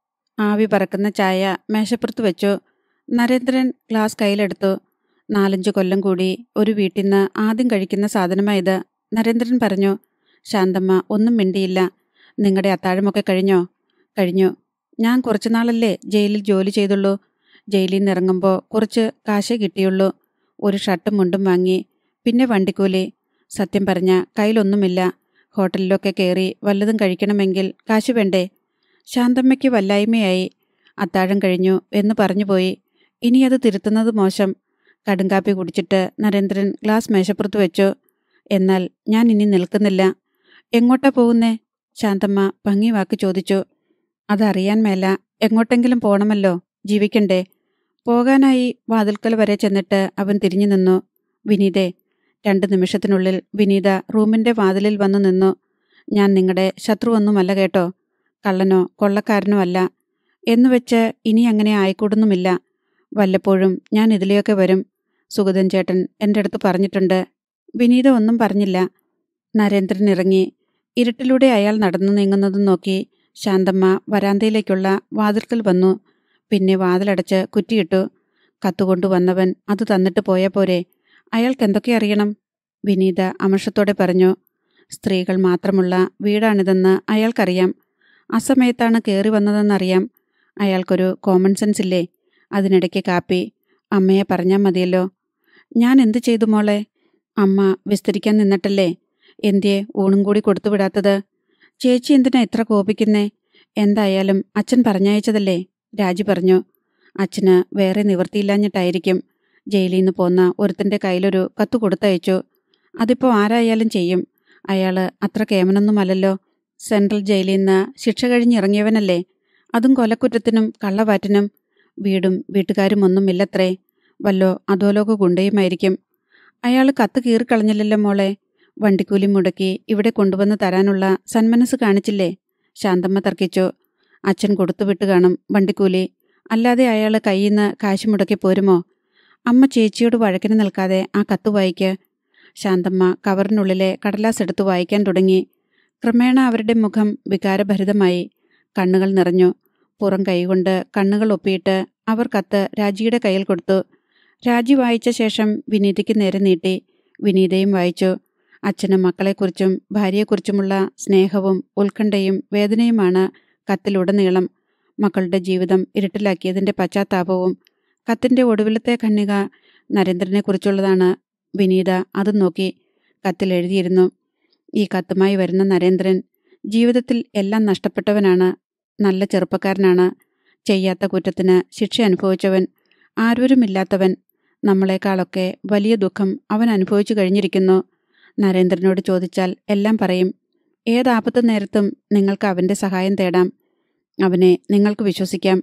ആവി പറക്കുന്ന ചായ മേശപ്പുറത്ത് വെച്ചു നരേന്ദ്രൻ ഗ്ലാസ് കയ്യിലെടുത്തു നാലഞ്ച് കൊല്ലം കൂടി ഒരു വീട്ടിൽ നിന്ന് ആദ്യം കഴിക്കുന്ന സാധനമായത് നരേന്ദ്രൻ പറഞ്ഞു ശാന്തമ്മ ഒന്നും മിണ്ടിയില്ല നിങ്ങളുടെ അത്താഴമൊക്കെ കഴിഞ്ഞോ കഴിഞ്ഞു ഞാൻ കുറച്ചു നാളല്ലേ ജയിലിൽ ജോലി ചെയ്തുള്ളൂ ജയിലിൽ നിന്ന് ഇറങ്ങുമ്പോൾ കുറച്ച് കാശേ കിട്ടിയുള്ളൂ ഒരു ഷർട്ടും മുണ്ടും വാങ്ങി പിന്നെ വണ്ടിക്കൂലി സത്യം പറഞ്ഞ കയ്യിലൊന്നുമില്ല ഹോട്ടലിലൊക്കെ കയറി വല്ലതും കഴിക്കണമെങ്കിൽ കാശ് വേണ്ടേ ശാന്തമ്മയ്ക്ക് വല്ലായ്മയായി അത്താഴം കഴിഞ്ഞു എന്ന് പറഞ്ഞുപോയി ഇനി അത് തിരുത്തുന്നത് മോശം കടുങ്കാപ്പി കുടിച്ചിട്ട് നരേന്ദ്രൻ ഗ്ലാസ് മേശപ്പുറത്ത് വെച്ചു എന്നാൽ ഞാൻ ഇനി നിൽക്കുന്നില്ല എങ്ങോട്ടാ പോകുന്നേ ശാന്തമ്മ ഭംഗി വാക്ക് ചോദിച്ചു അതറിയാൻ മേല എങ്ങോട്ടെങ്കിലും പോണമല്ലോ ജീവിക്കണ്ടേ പോകാനായി വാതിൽക്കൽ വരെ ചെന്നിട്ട് അവൻ തിരിഞ്ഞു നിന്നു വിനീതേ രണ്ട് നിമിഷത്തിനുള്ളിൽ വിനീത റൂമിന്റെ വാതിലിൽ വന്നു നിന്നു ഞാൻ നിങ്ങളുടെ ശത്രുവൊന്നുമല്ല കേട്ടോ കള്ളനോ കൊള്ളക്കാരനോ അല്ല എന്നുവെച്ച് ഇനി അങ്ങനെ ആയിക്കൂടുന്നുമില്ല വല്ലപ്പോഴും ഞാൻ ഇതിലെയൊക്കെ വരും സുഗതൻ ചേട്ടൻ എൻ്റെ അടുത്ത് പറഞ്ഞിട്ടുണ്ട് വിനീത ഒന്നും പറഞ്ഞില്ല നരേന്ദ്രൻ ഇറങ്ങി ഇരുട്ടിലൂടെ അയാൾ നടന്നു നീങ്ങുന്നതും നോക്കി ശാന്തമ്മ വരാന്തയിലേക്കുള്ള വാതിൽക്കൽ വന്നു പിന്നെ വാതിലടച്ച് കുറ്റിയിട്ടു കത്തുകൊണ്ടു വന്നവൻ അത് തന്നിട്ട് പോയാ പോരെ അയാൾക്ക് എന്തൊക്കെ അറിയണം വിനീത അമർഷത്തോടെ പറഞ്ഞു സ്ത്രീകൾ മാത്രമുള്ള വീടാണിതെന്ന് അയാൾക്കറിയാം അസമയത്താണ് കയറി വന്നതെന്നറിയാം അയാൾക്കൊരു കോമൺ സെൻസ് ഇല്ലേ അതിനിടയ്ക്ക് കാപ്പി അമ്മയെ പറഞ്ഞാൽ മതിയല്ലോ ഞാൻ എന്ത് ചെയ്തു മോളെ അമ്മ വിസ്തരിക്കാൻ നിന്നിട്ടല്ലേ എന്തിയെ ഊണും കൂടി കൊടുത്തു വിടാത്തത് ചേച്ചി എന്തിനാ ഇത്ര കോപിക്കുന്നേ എന്തായാലും അച്ഛൻ പറഞ്ഞയച്ചതല്ലേ രാജി പറഞ്ഞു അച്ഛന് വേറെ നിവൃത്തിയില്ലാഞ്ഞിട്ടായിരിക്കും ജയിലിൽ നിന്ന് പോന്ന ഒരുത്തൻ്റെ കയ്യിലൊരു കത്ത് കൊടുത്തയച്ചു അതിപ്പോൾ ആരായാലും ചെയ്യും അയാള് അത്ര കേമനൊന്നുമല്ലല്ലോ സെൻട്രൽ ജയിലിൽ നിന്ന് ശിക്ഷ കഴിഞ്ഞിറങ്ങിയവനല്ലേ അതും കൊലക്കുറ്റത്തിനും കള്ളവാറ്റിനും വീടും വീട്ടുകാരും ഒന്നും ഇല്ലത്രേ വല്ലോ അധോലോക ഗുണ്ടയുമായിരിക്കും അയാൾ കത്ത് കീറിക്കളഞ്ഞില്ലല്ലോ മോളെ വണ്ടിക്കൂലി മുടക്കി ഇവിടെ കൊണ്ടുവന്ന് തരാനുള്ള സന്മനസ് കാണിച്ചില്ലേ ശാന്തമ്മ തർക്കിച്ചു അച്ഛൻ കൊടുത്തുവിട്ട് കാണും വണ്ടിക്കൂലി അല്ലാതെ അയാൾ കയ്യിൽ നിന്ന് കാശ് മുടക്കി പോരുമോ അമ്മ ചേച്ചിയോട് വഴക്കിന് നിൽക്കാതെ ആ കത്ത് വായിക്ക് ശാന്തമ്മ കവറിനുള്ളിലെ കടലാസ് എടുത്ത് വായിക്കാൻ തുടങ്ങി ക്രമേണ അവരുടെ മുഖം വികാരഭരിതമായി കണ്ണുകൾ നിറഞ്ഞു പുറം കൈകൊണ്ട് കണ്ണുകൾ ഒപ്പിയിട്ട് അവർ കത്ത് രാജിയുടെ കയ്യിൽ കൊടുത്തു രാജി വായിച്ച ശേഷം വിനീതയ്ക്ക് നേരെ നീട്ടി വിനീതയും വായിച്ചു അച്ഛനും മക്കളെക്കുറിച്ചും ഭാര്യയെക്കുറിച്ചുമുള്ള സ്നേഹവും ഉത്കണ്ഠയും വേദനയുമാണ് കത്തിലുടനീളം മക്കളുടെ ജീവിതം ഇരുട്ടിലാക്കിയതിന്റെ പശ്ചാത്താപവും കത്തിന്റെ ഒടുവിലത്തെ ഖണ്ണിക നരേന്ദ്രനെക്കുറിച്ചുള്ളതാണ് വിനീത അതും നോക്കി കത്തിൽ എഴുതിയിരുന്നു ഈ കത്തുമായി വരുന്ന നരേന്ദ്രൻ ജീവിതത്തിൽ എല്ലാം നഷ്ടപ്പെട്ടവനാണ് നല്ല ചെറുപ്പക്കാരനാണ് ചെയ്യാത്ത കുറ്റത്തിന് ശിക്ഷ അനുഭവിച്ചവൻ ആരൂരുമില്ലാത്തവൻ നമ്മളെക്കാളൊക്കെ വലിയ ദുഃഖം അവൻ അനുഭവിച്ചു കഴിഞ്ഞിരിക്കുന്നു നരേന്ദ്രനോട് ചോദിച്ചാൽ എല്ലാം പറയും ഏതാപത്ത് നേരത്തും നിങ്ങൾക്ക് അവൻ്റെ സഹായം തേടാം അവനെ നിങ്ങൾക്ക് വിശ്വസിക്കാം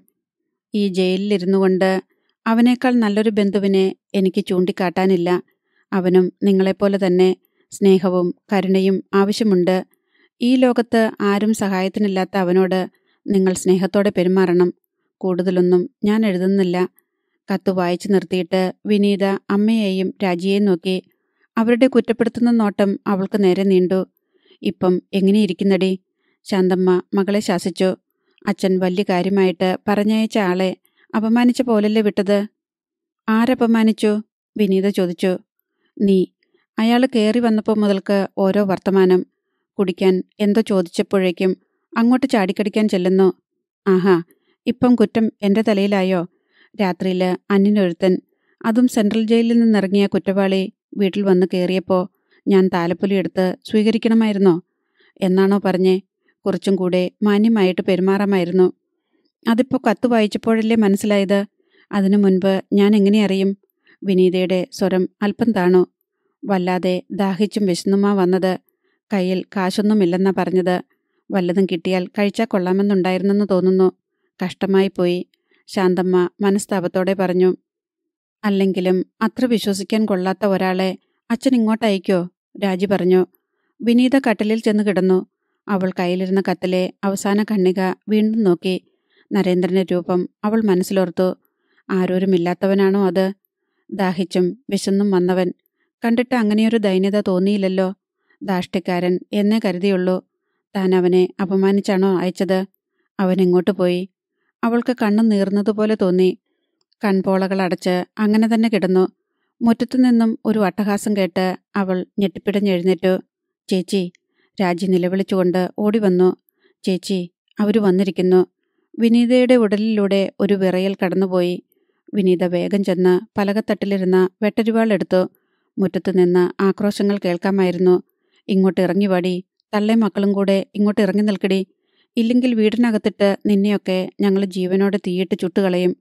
ഈ ജയിലിലിരുന്നു കൊണ്ട് അവനേക്കാൾ നല്ലൊരു ബന്ധുവിനെ എനിക്ക് ചൂണ്ടിക്കാട്ടാനില്ല അവനും നിങ്ങളെപ്പോലെ തന്നെ സ്നേഹവും കരുണയും ആവശ്യമുണ്ട് ഈ ലോകത്ത് ആരും സഹായത്തിനില്ലാത്ത അവനോട് നിങ്ങൾ സ്നേഹത്തോടെ പെരുമാറണം കൂടുതലൊന്നും ഞാൻ എഴുതുന്നില്ല കത്ത് വായിച്ചു നിർത്തിയിട്ട് വിനീത അമ്മയെയും രാജിയെയും നോക്കി അവരുടെ കുറ്റപ്പെടുത്തുന്ന നോട്ടം അവൾക്ക് നേരെ നീണ്ടു ഇപ്പം എങ്ങനെയിരിക്കുന്നടി ശാന്തമ്മ മകളെ ശാസിച്ചു അച്ഛൻ വലിയ കാര്യമായിട്ട് പറഞ്ഞയച്ച ആളെ അപമാനിച്ച പോലല്ലേ വിട്ടത് ആരപമാനിച്ചു വിനീത ചോദിച്ചു നീ അയാൾ കയറി വന്നപ്പോൾ മുതൽക്ക് ഓരോ വർത്തമാനം കുടിക്കാൻ എന്തോ ചോദിച്ചപ്പോഴേക്കും അങ്ങോട്ട് ചാടിക്കടിക്കാൻ ചെല്ലുന്നു ആഹാ ഇപ്പം കുറ്റം എൻ്റെ തലയിലായോ രാത്രിയിൽ അന്യനൊരുത്തൻ അതും സെൻട്രൽ ജയിലിൽ നിന്നിറങ്ങിയ കുറ്റവാളി വീട്ടിൽ വന്ന് കയറിയപ്പോൾ ഞാൻ താലപ്പൊലി എടുത്ത് സ്വീകരിക്കണമായിരുന്നോ എന്നാണോ പറഞ്ഞേ കുറച്ചും കൂടെ മാന്യമായിട്ട് പെരുമാറാമായിരുന്നു അതിപ്പോൾ കത്ത് വായിച്ചപ്പോഴല്ലേ മനസ്സിലായത് അതിനു മുൻപ് ഞാൻ എങ്ങനെ അറിയും വിനീതയുടെ സ്വരം അല്പം താണു വല്ലാതെ ദാഹിച്ചും വിശന്നുമാ വന്നത് കയ്യിൽ കാശൊന്നുമില്ലെന്നാ പറഞ്ഞത് വല്ലതും കിട്ടിയാൽ കഴിച്ചാൽ കൊള്ളാമെന്നുണ്ടായിരുന്നെന്ന് തോന്നുന്നു കഷ്ടമായി പോയി ശാന്തമ്മ മനസ്താപത്തോടെ പറഞ്ഞു അല്ലെങ്കിലും അത്ര വിശ്വസിക്കാൻ കൊള്ളാത്ത ഒരാളെ അച്ഛൻ ഇങ്ങോട്ട് അയക്കോ രാജി പറഞ്ഞു വിനീത കട്ടിലിൽ ചെന്ന് കിടന്നു അവൾ കയ്യിലിരുന്ന കത്തിലെ അവസാന കണ്ണിക വീണ്ടും നോക്കി നരേന്ദ്രന്റെ രൂപം അവൾ മനസ്സിലോർത്തു ആരോരുമില്ലാത്തവനാണോ അത് ദാഹിച്ചും വിശന്നും വന്നവൻ കണ്ടിട്ട് അങ്ങനെയൊരു ദൈന്യത തോന്നിയില്ലല്ലോ ദാഷ്ട്യക്കാരൻ എന്നേ കരുതിയുള്ളൂ താൻ അവനെ അപമാനിച്ചാണോ അയച്ചത് അവൻ എങ്ങോട്ട് പോയി അവൾക്ക് കണ്ണു നീർന്നതുപോലെ തോന്നി കൺപോളകൾ അടച്ച് അങ്ങനെ തന്നെ കിടന്നു മുറ്റത്തു നിന്നും ഒരു അട്ടഹാസം കേട്ട് അവൾ ഞെട്ടിപ്പിടഞ്ഞെഴുന്നേറ്റു ചേച്ചി രാജി നിലവിളിച്ചുകൊണ്ട് ഓടി വന്നു ചേച്ചി അവര് വന്നിരിക്കുന്നു വിനീതയുടെ ഉടലിലൂടെ ഒരു വിറയൽ കടന്നുപോയി വിനീത വേഗം ചെന്ന് പലകത്തട്ടിലിരുന്ന വെട്ടരുവാൾ എടുത്തു മുറ്റത്തു നിന്ന് ആക്രോശങ്ങൾ കേൾക്കാമായിരുന്നു ഇങ്ങോട്ട് ഇറങ്ങി വാടി തള്ളേ മക്കളും കൂടെ ഇങ്ങോട്ട് ഇറങ്ങി നിൽക്കടി ഇല്ലെങ്കിൽ വീടിനകത്തിട്ട് നിന്നെയൊക്കെ ഞങ്ങൾ ജീവനോടെ തീയിട്ട് ചുട്ടുകളയും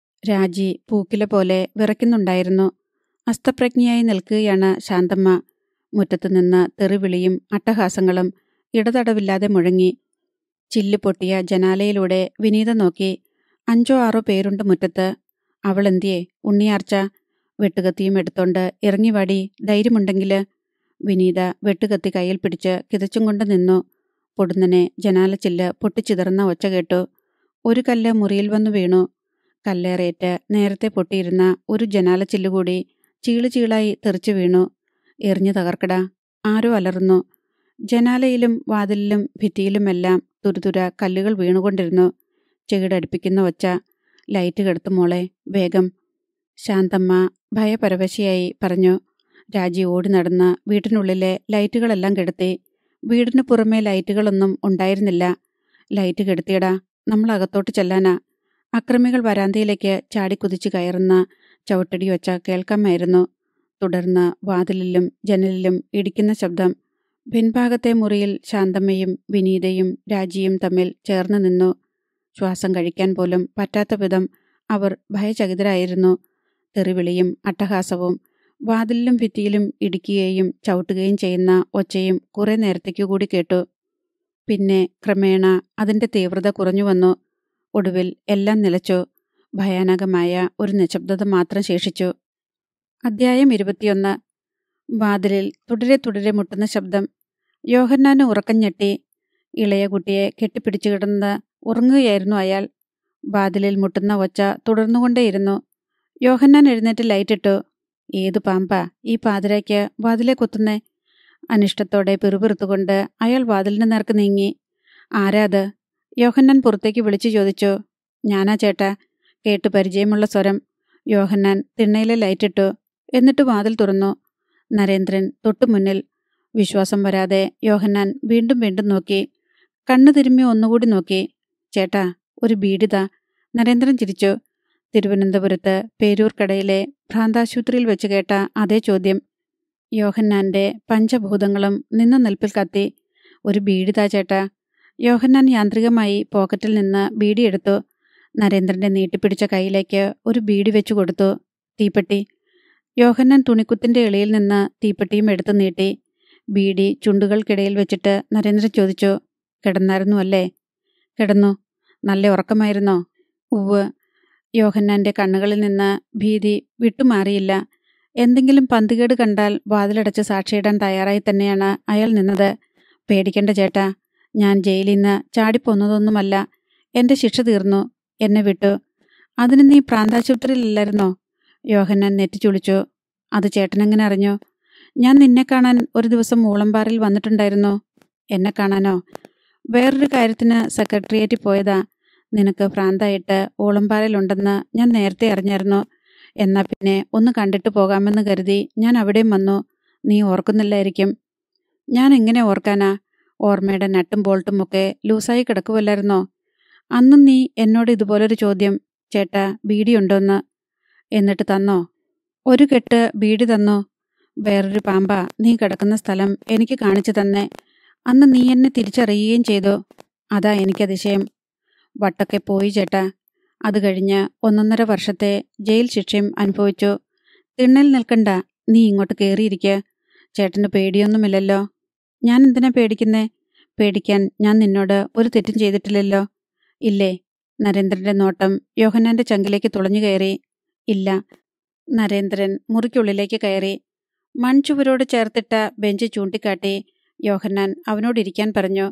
രാജി പൂക്കില പോലെ വിറയ്ക്കുന്നുണ്ടായിരുന്നു അസ്തപ്രജ്ഞയായി നിൽക്കുകയാണ് ശാന്തമ്മ മുറ്റത്തുനിന്ന് തെറിവിളിയും അട്ടഹാസങ്ങളും ഇടതടവില്ലാതെ മുഴങ്ങി ചില്ല് പൊട്ടിയ ജനാലയിലൂടെ വിനീത നോക്കി അഞ്ചോ ആറോ പേരുണ്ട് മുറ്റത്ത് അവളെന്തിയെ ഉണ്ണിയാർച്ച വെട്ടുകത്തിയും എടുത്തോണ്ട് ഇറങ്ങിവാടി ധൈര്യമുണ്ടെങ്കില് വിനീത വെട്ടുകത്തി കയ്യിൽ പിടിച്ച് കിതച്ചും കൊണ്ട് നിന്നു പൊടുന്നനെ ജനാലച്ചില്ല് പൊട്ടിച്ചിതറുന്ന ഒച്ച കേട്ടു ഒരു കല്ല് മുറിയിൽ വന്നു വീണു കല്ലേറേറ്റ് നേരത്തെ പൊട്ടിയിരുന്ന ഒരു ജനാലച്ചില്ല് കൂടി ചീള് ചീളായി തെറിച്ചു വീണു എറിഞ്ഞു തകർക്കടാ ആരോ അലറുന്നു ജനാലയിലും വാതിലിലും ഭിത്തിയിലുമെല്ലാം തുരുതുര കല്ലുകൾ വീണുകൊണ്ടിരുന്നു ചെകിടടുപ്പിക്കുന്ന ഒച്ച ലൈറ്റ് കെടുത്തു മോളെ വേഗം ശാന്തമ്മ ഭയപരവശയായി പറഞ്ഞു രാജി ഓടി നടന്ന് വീട്ടിനുള്ളിലെ ലൈറ്റുകളെല്ലാം കെടുത്തി വീടിന് പുറമെ ലൈറ്റുകളൊന്നും ഉണ്ടായിരുന്നില്ല ലൈറ്റ് കെടുത്തിയടാ നമ്മൾ അകത്തോട്ട് ചെല്ലാനാ അക്രമികൾ വരാന്തയിലേക്ക് ചാടിക്കുതിച്ച് കയറുന്ന ചവിട്ടടി ഒച്ച കേൾക്കാമായിരുന്നു തുടർന്ന് വാതിലിലും ജനലിലും ഇടിക്കുന്ന ശബ്ദം പിൻഭാഗത്തെ മുറിയിൽ ശാന്തമ്മയും വിനീതയും രാജിയും തമ്മിൽ ചേർന്ന് നിന്നു ശ്വാസം കഴിക്കാൻ പോലും പറ്റാത്ത വിധം അവർ ഭയചകിതരായിരുന്നു തെറിവിളിയും അട്ടഹാസവും വാതിലിലും ഭിത്തിയിലും ഇടിക്കുകയും ചവിട്ടുകയും ചെയ്യുന്ന ഒച്ചയും കുറെ നേരത്തേക്കു കൂടി കേട്ടു പിന്നെ ക്രമേണ അതിന്റെ തീവ്രത കുറഞ്ഞു വന്നു ഒടുവിൽ എല്ലാം നിലച്ചു ഭയാനകമായ ഒരു നിശബ്ദത മാത്രം ശേഷിച്ചു അദ്ധ്യായം ഇരുപത്തിയൊന്ന് വാതിലിൽ തുടരെ തുടരെ മുട്ടുന്ന ശബ്ദം യോഹന്നാന് ഉറക്കം ഞെട്ടി ഇളയ കുട്ടിയെ കെട്ടിപ്പിടിച്ചു കിടന്ന് ഉറങ്ങുകയായിരുന്നു അയാൾ വാതിലിൽ മുട്ടുന്ന ഒച്ച തുടർന്നുകൊണ്ടേയിരുന്നു യോഹന്നാൻ എഴുന്നേറ്റ് ലൈറ്റിട്ടു ഏതു പാമ്പാ ഈ പാതിരയ്ക്ക് വാതിലെ കുത്തുന്നേ അനിഷ്ടത്തോടെ പിറുപിറുത്തുകൊണ്ട് അയാൾ വാതിലിന് നേർക്ക് നീങ്ങി ആരാത് യോഹന്നാൻ പുറത്തേക്ക് വിളിച്ചു ചോദിച്ചു ഞാനാ ചേട്ടാ കേട്ടു പരിചയമുള്ള സ്വരം യോഹന്നാൻ തിണ്ണയിലെ ലൈറ്റിട്ടു എന്നിട്ട് വാതിൽ തുറന്നു നരേന്ദ്രൻ തൊട്ടുമുന്നിൽ വിശ്വാസം വരാതെ യോഹന്നാൻ വീണ്ടും വീണ്ടും നോക്കി കണ്ണു തിരുമ്മി ഒന്നുകൂടി നോക്കി ചേട്ടാ ഒരു ബീഡിത നരേന്ദ്രൻ ചിരിച്ചു തിരുവനന്തപുരത്ത് പേരൂർക്കടയിലെ ഭ്രാന്താശുപത്രിയിൽ വെച്ച് കേട്ട അതേ ചോദ്യം യോഹന്നാന്റെ പഞ്ചഭൂതങ്ങളും നിന്ന നിൽപ്പിൽ കത്തി ഒരു ബീഡിതാ ചേട്ടാ യോഹന്നാൻ യാന്ത്രികമായി പോക്കറ്റിൽ നിന്ന് ബീഡി എടുത്തു നരേന്ദ്രന്റെ നീട്ടിപ്പിടിച്ച കൈയിലേക്ക് ഒരു ബീഡി വെച്ചു കൊടുത്തു തീപ്പെട്ടി യോഹന്നാൻ തുണിക്കുത്തിന്റെ എളിയിൽ നിന്ന് തീപ്പെട്ടിയും എടുത്തു നീട്ടി ബീഡി ചുണ്ടുകൾക്കിടയിൽ വെച്ചിട്ട് നരേന്ദ്രൻ ചോദിച്ചു കിടന്നായിരുന്നു അല്ലേ കിടന്നു നല്ല ഉറക്കമായിരുന്നോ ഉവ് യോഹന്നാന്റെ കണ്ണുകളിൽ നിന്ന് ഭീതി വിട്ടുമാറിയില്ല എന്തെങ്കിലും പന്തുകേട് കണ്ടാൽ വാതിലടച്ച് സാക്ഷിയിടാൻ തയ്യാറായി തന്നെയാണ് അയാൾ നിന്നത് പേടിക്കേണ്ട ചേട്ടാ ഞാൻ ജയിലിൽ നിന്ന് ചാടിപ്പോന്നതൊന്നുമല്ല എന്റെ ശിക്ഷ തീർന്നു എന്നെ വിട്ടു അതിന് നീ പ്രാന്താശുപത്രിയിലല്ലായിരുന്നോ യോഹന്നാൻ നെറ്റിച്ചുളിച്ചു അത് ചേട്ടനെങ്ങനെ അറിഞ്ഞു ഞാൻ നിന്നെ കാണാൻ ഒരു ദിവസം മൂളമ്പാറിൽ വന്നിട്ടുണ്ടായിരുന്നു എന്നെ കാണാനോ വേറൊരു കാര്യത്തിന് സെക്രട്ടേറിയറ്റിൽ പോയതാ നിനക്ക് ഭ്രാന്തായിട്ട് ഓളമ്പാറയിലുണ്ടെന്ന് ഞാൻ നേരത്തെ അറിഞ്ഞായിരുന്നു എന്നാ പിന്നെ ഒന്ന് കണ്ടിട്ട് പോകാമെന്ന് കരുതി ഞാൻ അവിടെയും വന്നു നീ ഓർക്കുന്നില്ലായിരിക്കും ഞാൻ എങ്ങനെ ഓർക്കാനാ ഓർമ്മയുടെ നട്ടും ബോൾട്ടും ഒക്കെ ലൂസായി കിടക്കുമല്ലായിരുന്നോ അന്നും നീ എന്നോട് ഇതുപോലൊരു ചോദ്യം ചേട്ടാ ബീഡിയുണ്ടോന്ന് എന്നിട്ട് തന്നോ ഒരു കെട്ട് ബീഡി തന്നോ വേറൊരു പാമ്പ നീ കിടക്കുന്ന സ്ഥലം എനിക്ക് കാണിച്ചു തന്നെ അന്ന് നീ എന്നെ തിരിച്ചറിയുകയും ചെയ്തു അതാ എനിക്കതിശയം വട്ടൊക്കെ പോയി ചേട്ടാ അത് കഴിഞ്ഞ് ഒന്നൊന്നര വർഷത്തെ ജയിൽ ശിക്ഷയും അനുഭവിച്ചു തിണ്ണൽ നിൽക്കണ്ട നീ ഇങ്ങോട്ട് കയറിയിരിക്കുക ചേട്ടന് പേടിയൊന്നുമില്ലല്ലോ ഞാൻ എന്തിനാ പേടിക്കുന്നേ പേടിക്കാൻ ഞാൻ നിന്നോട് ഒരു തെറ്റും ചെയ്തിട്ടില്ലല്ലോ ഇല്ലേ നരേന്ദ്രന്റെ നോട്ടം യോഹന്നാന്റെ ചങ്കിലേക്ക് തുളഞ്ഞു കയറി ഇല്ല നരേന്ദ്രൻ മുറിക്കുള്ളിലേക്ക് കയറി മൺചുവരോട് ചേർത്തിട്ട ബെഞ്ച് ചൂണ്ടിക്കാട്ടി യോഹന്നാൻ അവനോടിരിക്കാൻ പറഞ്ഞു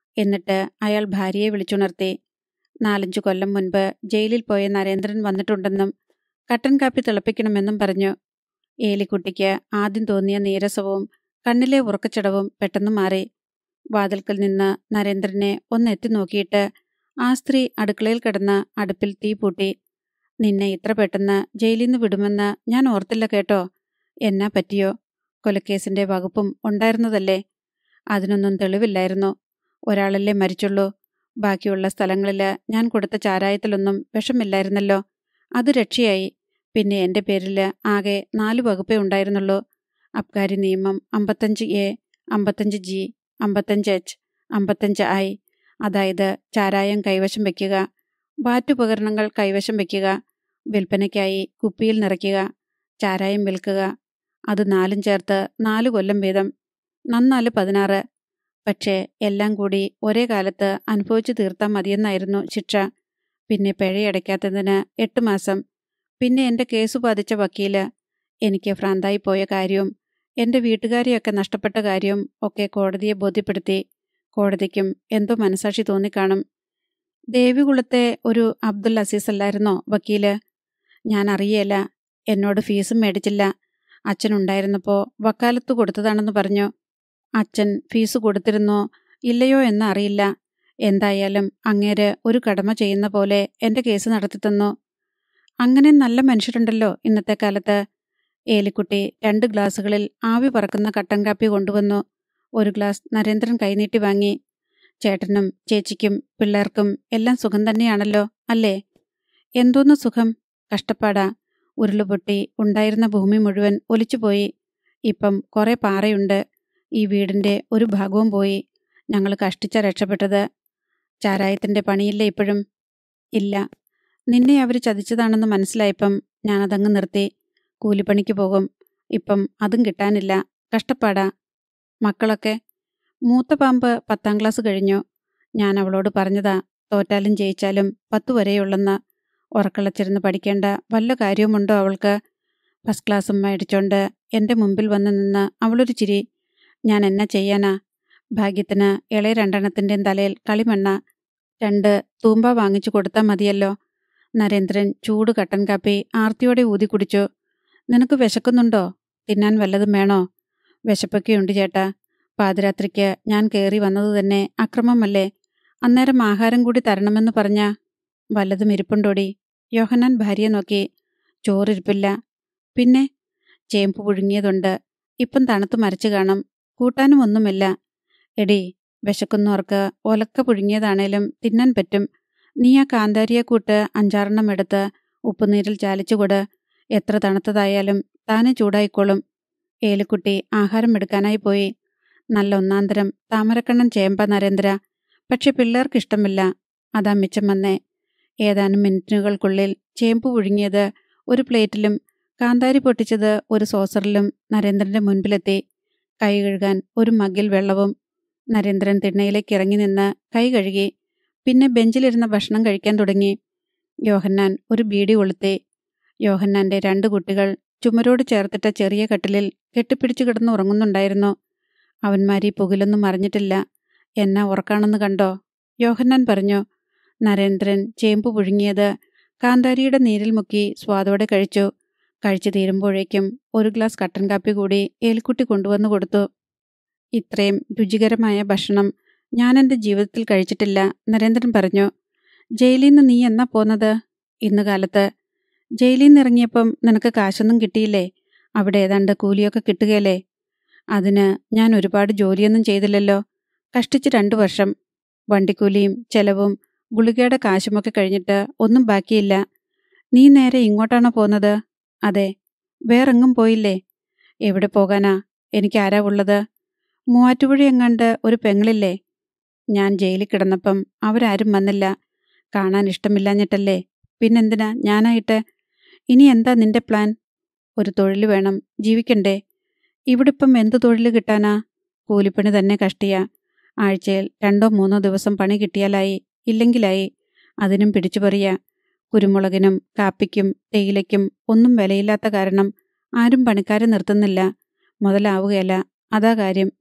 എന്നിട്ട് അയാൾ ഭാര്യയെ വിളിച്ചുണർത്തി നാലഞ്ചു കൊല്ലം മുൻപ് ജയിലിൽ പോയ നരേന്ദ്രൻ വന്നിട്ടുണ്ടെന്നും കട്ടൻ കാപ്പി തിളപ്പിക്കണമെന്നും പറഞ്ഞു ഏലിക്കുട്ടിക്ക് ആദ്യം തോന്നിയ നീരസവും കണ്ണിലെ ഉറക്കച്ചടവും പെട്ടെന്ന് മാറി വാതിൽക്കൽ നിന്ന് നരേന്ദ്രനെ ഒന്ന് എത്തി നോക്കിയിട്ട് ആ സ്ത്രീ അടുക്കളയിൽ കിടന്ന് അടുപ്പിൽ തീ പൂട്ടി നിന്നെ ഇത്ര പെട്ടെന്ന് ജയിലിൽ നിന്ന് വിടുമെന്ന് ഞാൻ ഓർത്തില്ല കേട്ടോ എന്നാ പറ്റിയോ കൊലക്കേസിന്റെ വകുപ്പും ഉണ്ടായിരുന്നതല്ലേ അതിനൊന്നും തെളിവില്ലായിരുന്നു ഒരാളല്ലേ മരിച്ചുള്ളൂ ബാക്കിയുള്ള സ്ഥലങ്ങളിൽ ഞാൻ കൊടുത്ത ചാരായത്തിലൊന്നും വിഷമില്ലായിരുന്നല്ലോ അത് രക്ഷയായി പിന്നെ എൻ്റെ പേരിൽ ആകെ നാല് വകുപ്പേ ഉണ്ടായിരുന്നുള്ളൂ അബ്കാരി നിയമം അമ്പത്തഞ്ച് എ അമ്പത്തഞ്ച് ജി അമ്പത്തഞ്ച് എച്ച് അമ്പത്തഞ്ച് ഐ അതായത് ചാരായം കൈവശം വയ്ക്കുക വാറ്റുപകരണങ്ങൾ കൈവശം വയ്ക്കുക വിൽപ്പനയ്ക്കായി കുപ്പിയിൽ നിറയ്ക്കുക ചാരായം വിൽക്കുക അത് നാലും ചേർത്ത് നാല് കൊല്ലം വീതം നന്നാല് പതിനാറ് പക്ഷേ എല്ലാം കൂടി ഒരേ കാലത്ത് അനുഭവിച്ചു തീർത്താൽ മതിയെന്നായിരുന്നു ശിക്ഷ പിന്നെ പിഴയടയ്ക്കാത്തതിന് എട്ട് മാസം പിന്നെ എൻ്റെ കേസ് ബാധിച്ച വക്കീല് എനിക്ക് ഭ്രാന്തായി പോയ കാര്യവും എൻ്റെ വീട്ടുകാരെയൊക്കെ നഷ്ടപ്പെട്ട കാര്യവും ഒക്കെ കോടതിയെ ബോധ്യപ്പെടുത്തി കോടതിക്കും എന്തോ മനസാക്ഷി തോന്നിക്കാണും ദേവികുളത്തെ ഒരു അബ്ദുൽ അസീസ് അല്ലായിരുന്നോ വക്കീല് ഞാൻ അറിയേല എന്നോട് ഫീസും മേടിച്ചില്ല അച്ഛനുണ്ടായിരുന്നപ്പോൾ വക്കാലത്ത് കൊടുത്തതാണെന്ന് പറഞ്ഞു അച്ഛൻ ഫീസ് കൊടുത്തിരുന്നോ ഇല്ലയോ എന്ന് അറിയില്ല എന്തായാലും അങ്ങേര് ഒരു കടമ ചെയ്യുന്ന പോലെ എൻ്റെ കേസ് നടത്തിത്തന്നു അങ്ങനെ നല്ല മനുഷ്യരുണ്ടല്ലോ ഇന്നത്തെ കാലത്ത് ഏലിക്കുട്ടി രണ്ട് ഗ്ലാസുകളിൽ ആവി പറക്കുന്ന കട്ടൻ കാപ്പി കൊണ്ടുവന്നു ഒരു ഗ്ലാസ് നരേന്ദ്രൻ കൈനീട്ടി വാങ്ങി ചേട്ടനും ചേച്ചിക്കും പിള്ളേർക്കും എല്ലാം സുഖം തന്നെയാണല്ലോ അല്ലേ എന്തോന്ന് സുഖം കഷ്ടപ്പാടാ ഉരുളുപൊട്ടി ഉണ്ടായിരുന്ന ഭൂമി മുഴുവൻ ഒലിച്ചുപോയി ഇപ്പം കുറെ പാറയുണ്ട് ഈ വീടിന്റെ ഒരു ഭാഗവും പോയി ഞങ്ങൾ കഷ്ടിച്ച രക്ഷപ്പെട്ടത് ചാരായത്തിന്റെ പണിയില്ലേ ഇപ്പോഴും ഇല്ല നിന്നെ അവർ ചതിച്ചതാണെന്ന് മനസ്സിലായപ്പം ഞാനതങ്ങ് നിർത്തി കൂലിപ്പണിക്ക് പോകും ഇപ്പം അതും കിട്ടാനില്ല കഷ്ടപ്പാടാ മക്കളൊക്കെ മൂത്ത പാമ്പ് പത്താം ക്ലാസ് കഴിഞ്ഞു ഞാൻ അവളോട് പറഞ്ഞതാ തോറ്റാലും ജയിച്ചാലും പത്തു വരെയുള്ളെന്ന് ഉറക്കളച്ചിരുന്ന് പഠിക്കേണ്ട വല്ല കാര്യവുമുണ്ടോ അവൾക്ക് ഫസ്റ്റ് ക്ലാസ്സും മേടിച്ചോണ്ട് എൻ്റെ മുമ്പിൽ വന്ന് നിന്ന് അവളൊരു ചിരി ഞാൻ എന്നാ ചെയ്യാനാ ഭാഗ്യത്തിന് ഇളയ രണ്ടെണ്ണത്തിൻ്റെയും തലയിൽ കളിമണ്ണ രണ്ട് തൂമ്പ വാങ്ങിച്ചു കൊടുത്താൽ മതിയല്ലോ നരേന്ദ്രൻ ചൂട് കട്ടൻ കാപ്പി ആർത്തിയോടെ ഊതി കുടിച്ചു നിനക്ക് വിശക്കുന്നുണ്ടോ തിന്നാൻ വല്ലതും വേണോ വിശപ്പൊക്കെയുണ്ട് ചേട്ടാ പാതിരാത്രിക്ക് ഞാൻ കയറി വന്നത് തന്നെ അക്രമമല്ലേ അന്നേരം ആഹാരം കൂടി തരണമെന്ന് പറഞ്ഞ വല്ലതും ഇരിപ്പുണ്ടോടി യോഹന്നാൻ ഭാര്യയെ നോക്കി ചോറിരിപ്പില്ല പിന്നെ ചേമ്പ് പുഴുങ്ങിയതുണ്ട് ഇപ്പം തണുത്ത് മരച്ചു കാണും കൂട്ടാനും ഒന്നുമില്ല എടി വിശക്കുന്നവർക്ക് ഒലക്ക പുഴുങ്ങിയതാണേലും തിന്നാൻ പറ്റും നീ ആ കാന്താരിയെ കൂട്ട് അഞ്ചാറെണ്ണം എടുത്ത് ഉപ്പുനീരിൽ ചാലിച്ചു കൊട് എത്ര തണുത്തതായാലും താനെ ചൂടായിക്കോളും ഏലിക്കുട്ടി ആഹാരം എടുക്കാനായി പോയി നല്ല ഒന്നാന്തരം താമരക്കണ്ണൻ ചേമ്പ നരേന്ദ്ര പക്ഷെ പിള്ളേർക്ക് ഇഷ്ടമില്ല അതാ മിച്ചം വന്നേ ഏതാനും മിനിറ്റുകൾക്കുള്ളിൽ ചേമ്പ് പുഴുങ്ങിയത് ഒരു പ്ലേറ്റിലും കാന്താരി പൊട്ടിച്ചത് ഒരു സോസറിലും നരേന്ദ്രന്റെ മുൻപിലെത്തി കൈ കഴുകാൻ ഒരു മഗ്ഗിൽ വെള്ളവും നരേന്ദ്രൻ തിണ്ണയിലേക്ക് ഇറങ്ങി നിന്ന് കൈ കഴുകി പിന്നെ ബെഞ്ചിലിരുന്ന ഭക്ഷണം കഴിക്കാൻ തുടങ്ങി യോഹന്നാൻ ഒരു ബീഡി കൊളുത്തി യോഹന്നാന്റെ രണ്ട് കുട്ടികൾ ചുമരോട് ചേർത്തിട്ട ചെറിയ കട്ടിലിൽ കെട്ടിപ്പിടിച്ചു കിടന്ന് ഉറങ്ങുന്നുണ്ടായിരുന്നു അവന്മാരീ പുകിലൊന്നും അറിഞ്ഞിട്ടില്ല എന്നാ ഉറക്കാണെന്ന് കണ്ടോ യോഹന്നാൻ പറഞ്ഞു നരേന്ദ്രൻ ചേമ്പ് പുഴുങ്ങിയത് കാന്താരിയുടെ നീരിൽ മുക്കി സ്വാദോടെ കഴിച്ചു കഴിച്ചു തീരുമ്പോഴേക്കും ഒരു ഗ്ലാസ് കട്ടൻ കാപ്പി കൂടി ഏലിക്കുട്ടി കൊണ്ടുവന്നു കൊടുത്തു ഇത്രയും രുചികരമായ ഭക്ഷണം ഞാൻ എൻ്റെ ജീവിതത്തിൽ കഴിച്ചിട്ടില്ല നരേന്ദ്രൻ പറഞ്ഞു ജയിലിൽ നിന്ന് നീ എന്നാ പോന്നത് ഇന്ന് കാലത്ത് ജയിലിൽ നിന്ന് ഇറങ്ങിയപ്പം നിനക്ക് കാശൊന്നും കിട്ടിയില്ലേ അവിടെ ഏതാണ്ട് കൂലിയൊക്കെ കിട്ടുകയല്ലേ അതിന് ഞാൻ ഒരുപാട് ജോലിയൊന്നും ചെയ്തില്ലല്ലോ കഷ്ടിച്ച് രണ്ടു വർഷം വണ്ടിക്കൂലിയും ചെലവും ഗുളികയുടെ കാശുമൊക്കെ കഴിഞ്ഞിട്ട് ഒന്നും ബാക്കിയില്ല നീ നേരെ ഇങ്ങോട്ടാണോ പോന്നത് അതെ വേറെങ്ങും പോയില്ലേ എവിടെ പോകാനാ എനിക്ക് ആരാ ഉള്ളത് മൂവാറ്റുപുഴ എങ്ങാണ്ട് ഒരു പെങ്ങളില്ലേ ഞാൻ ജയിലിൽ കിടന്നപ്പം അവരാരും വന്നില്ല കാണാൻ ഇഷ്ടമില്ലാഞ്ഞിട്ടല്ലേ പിന്നെന്തിനാ ഞാനായിട്ട് ഇനി എന്താ നിന്റെ പ്ലാൻ ഒരു തൊഴിൽ വേണം ജീവിക്കണ്ടേ ഇവിടിപ്പം എന്ത് തൊഴിൽ കിട്ടാനാ കൂലിപ്പണി തന്നെ കഷ്ടിയാ ആഴ്ചയിൽ രണ്ടോ മൂന്നോ ദിവസം പണി കിട്ടിയാലായി ഇല്ലെങ്കിലായി അതിനും പിടിച്ചുപറിയാ കുരുമുളകിനും കാപ്പിക്കും തേയിലയ്ക്കും ഒന്നും വിലയില്ലാത്ത കാരണം ആരും പണിക്കാരെ നിർത്തുന്നില്ല മുതലാവുകയല്ല അതാ കാര്യം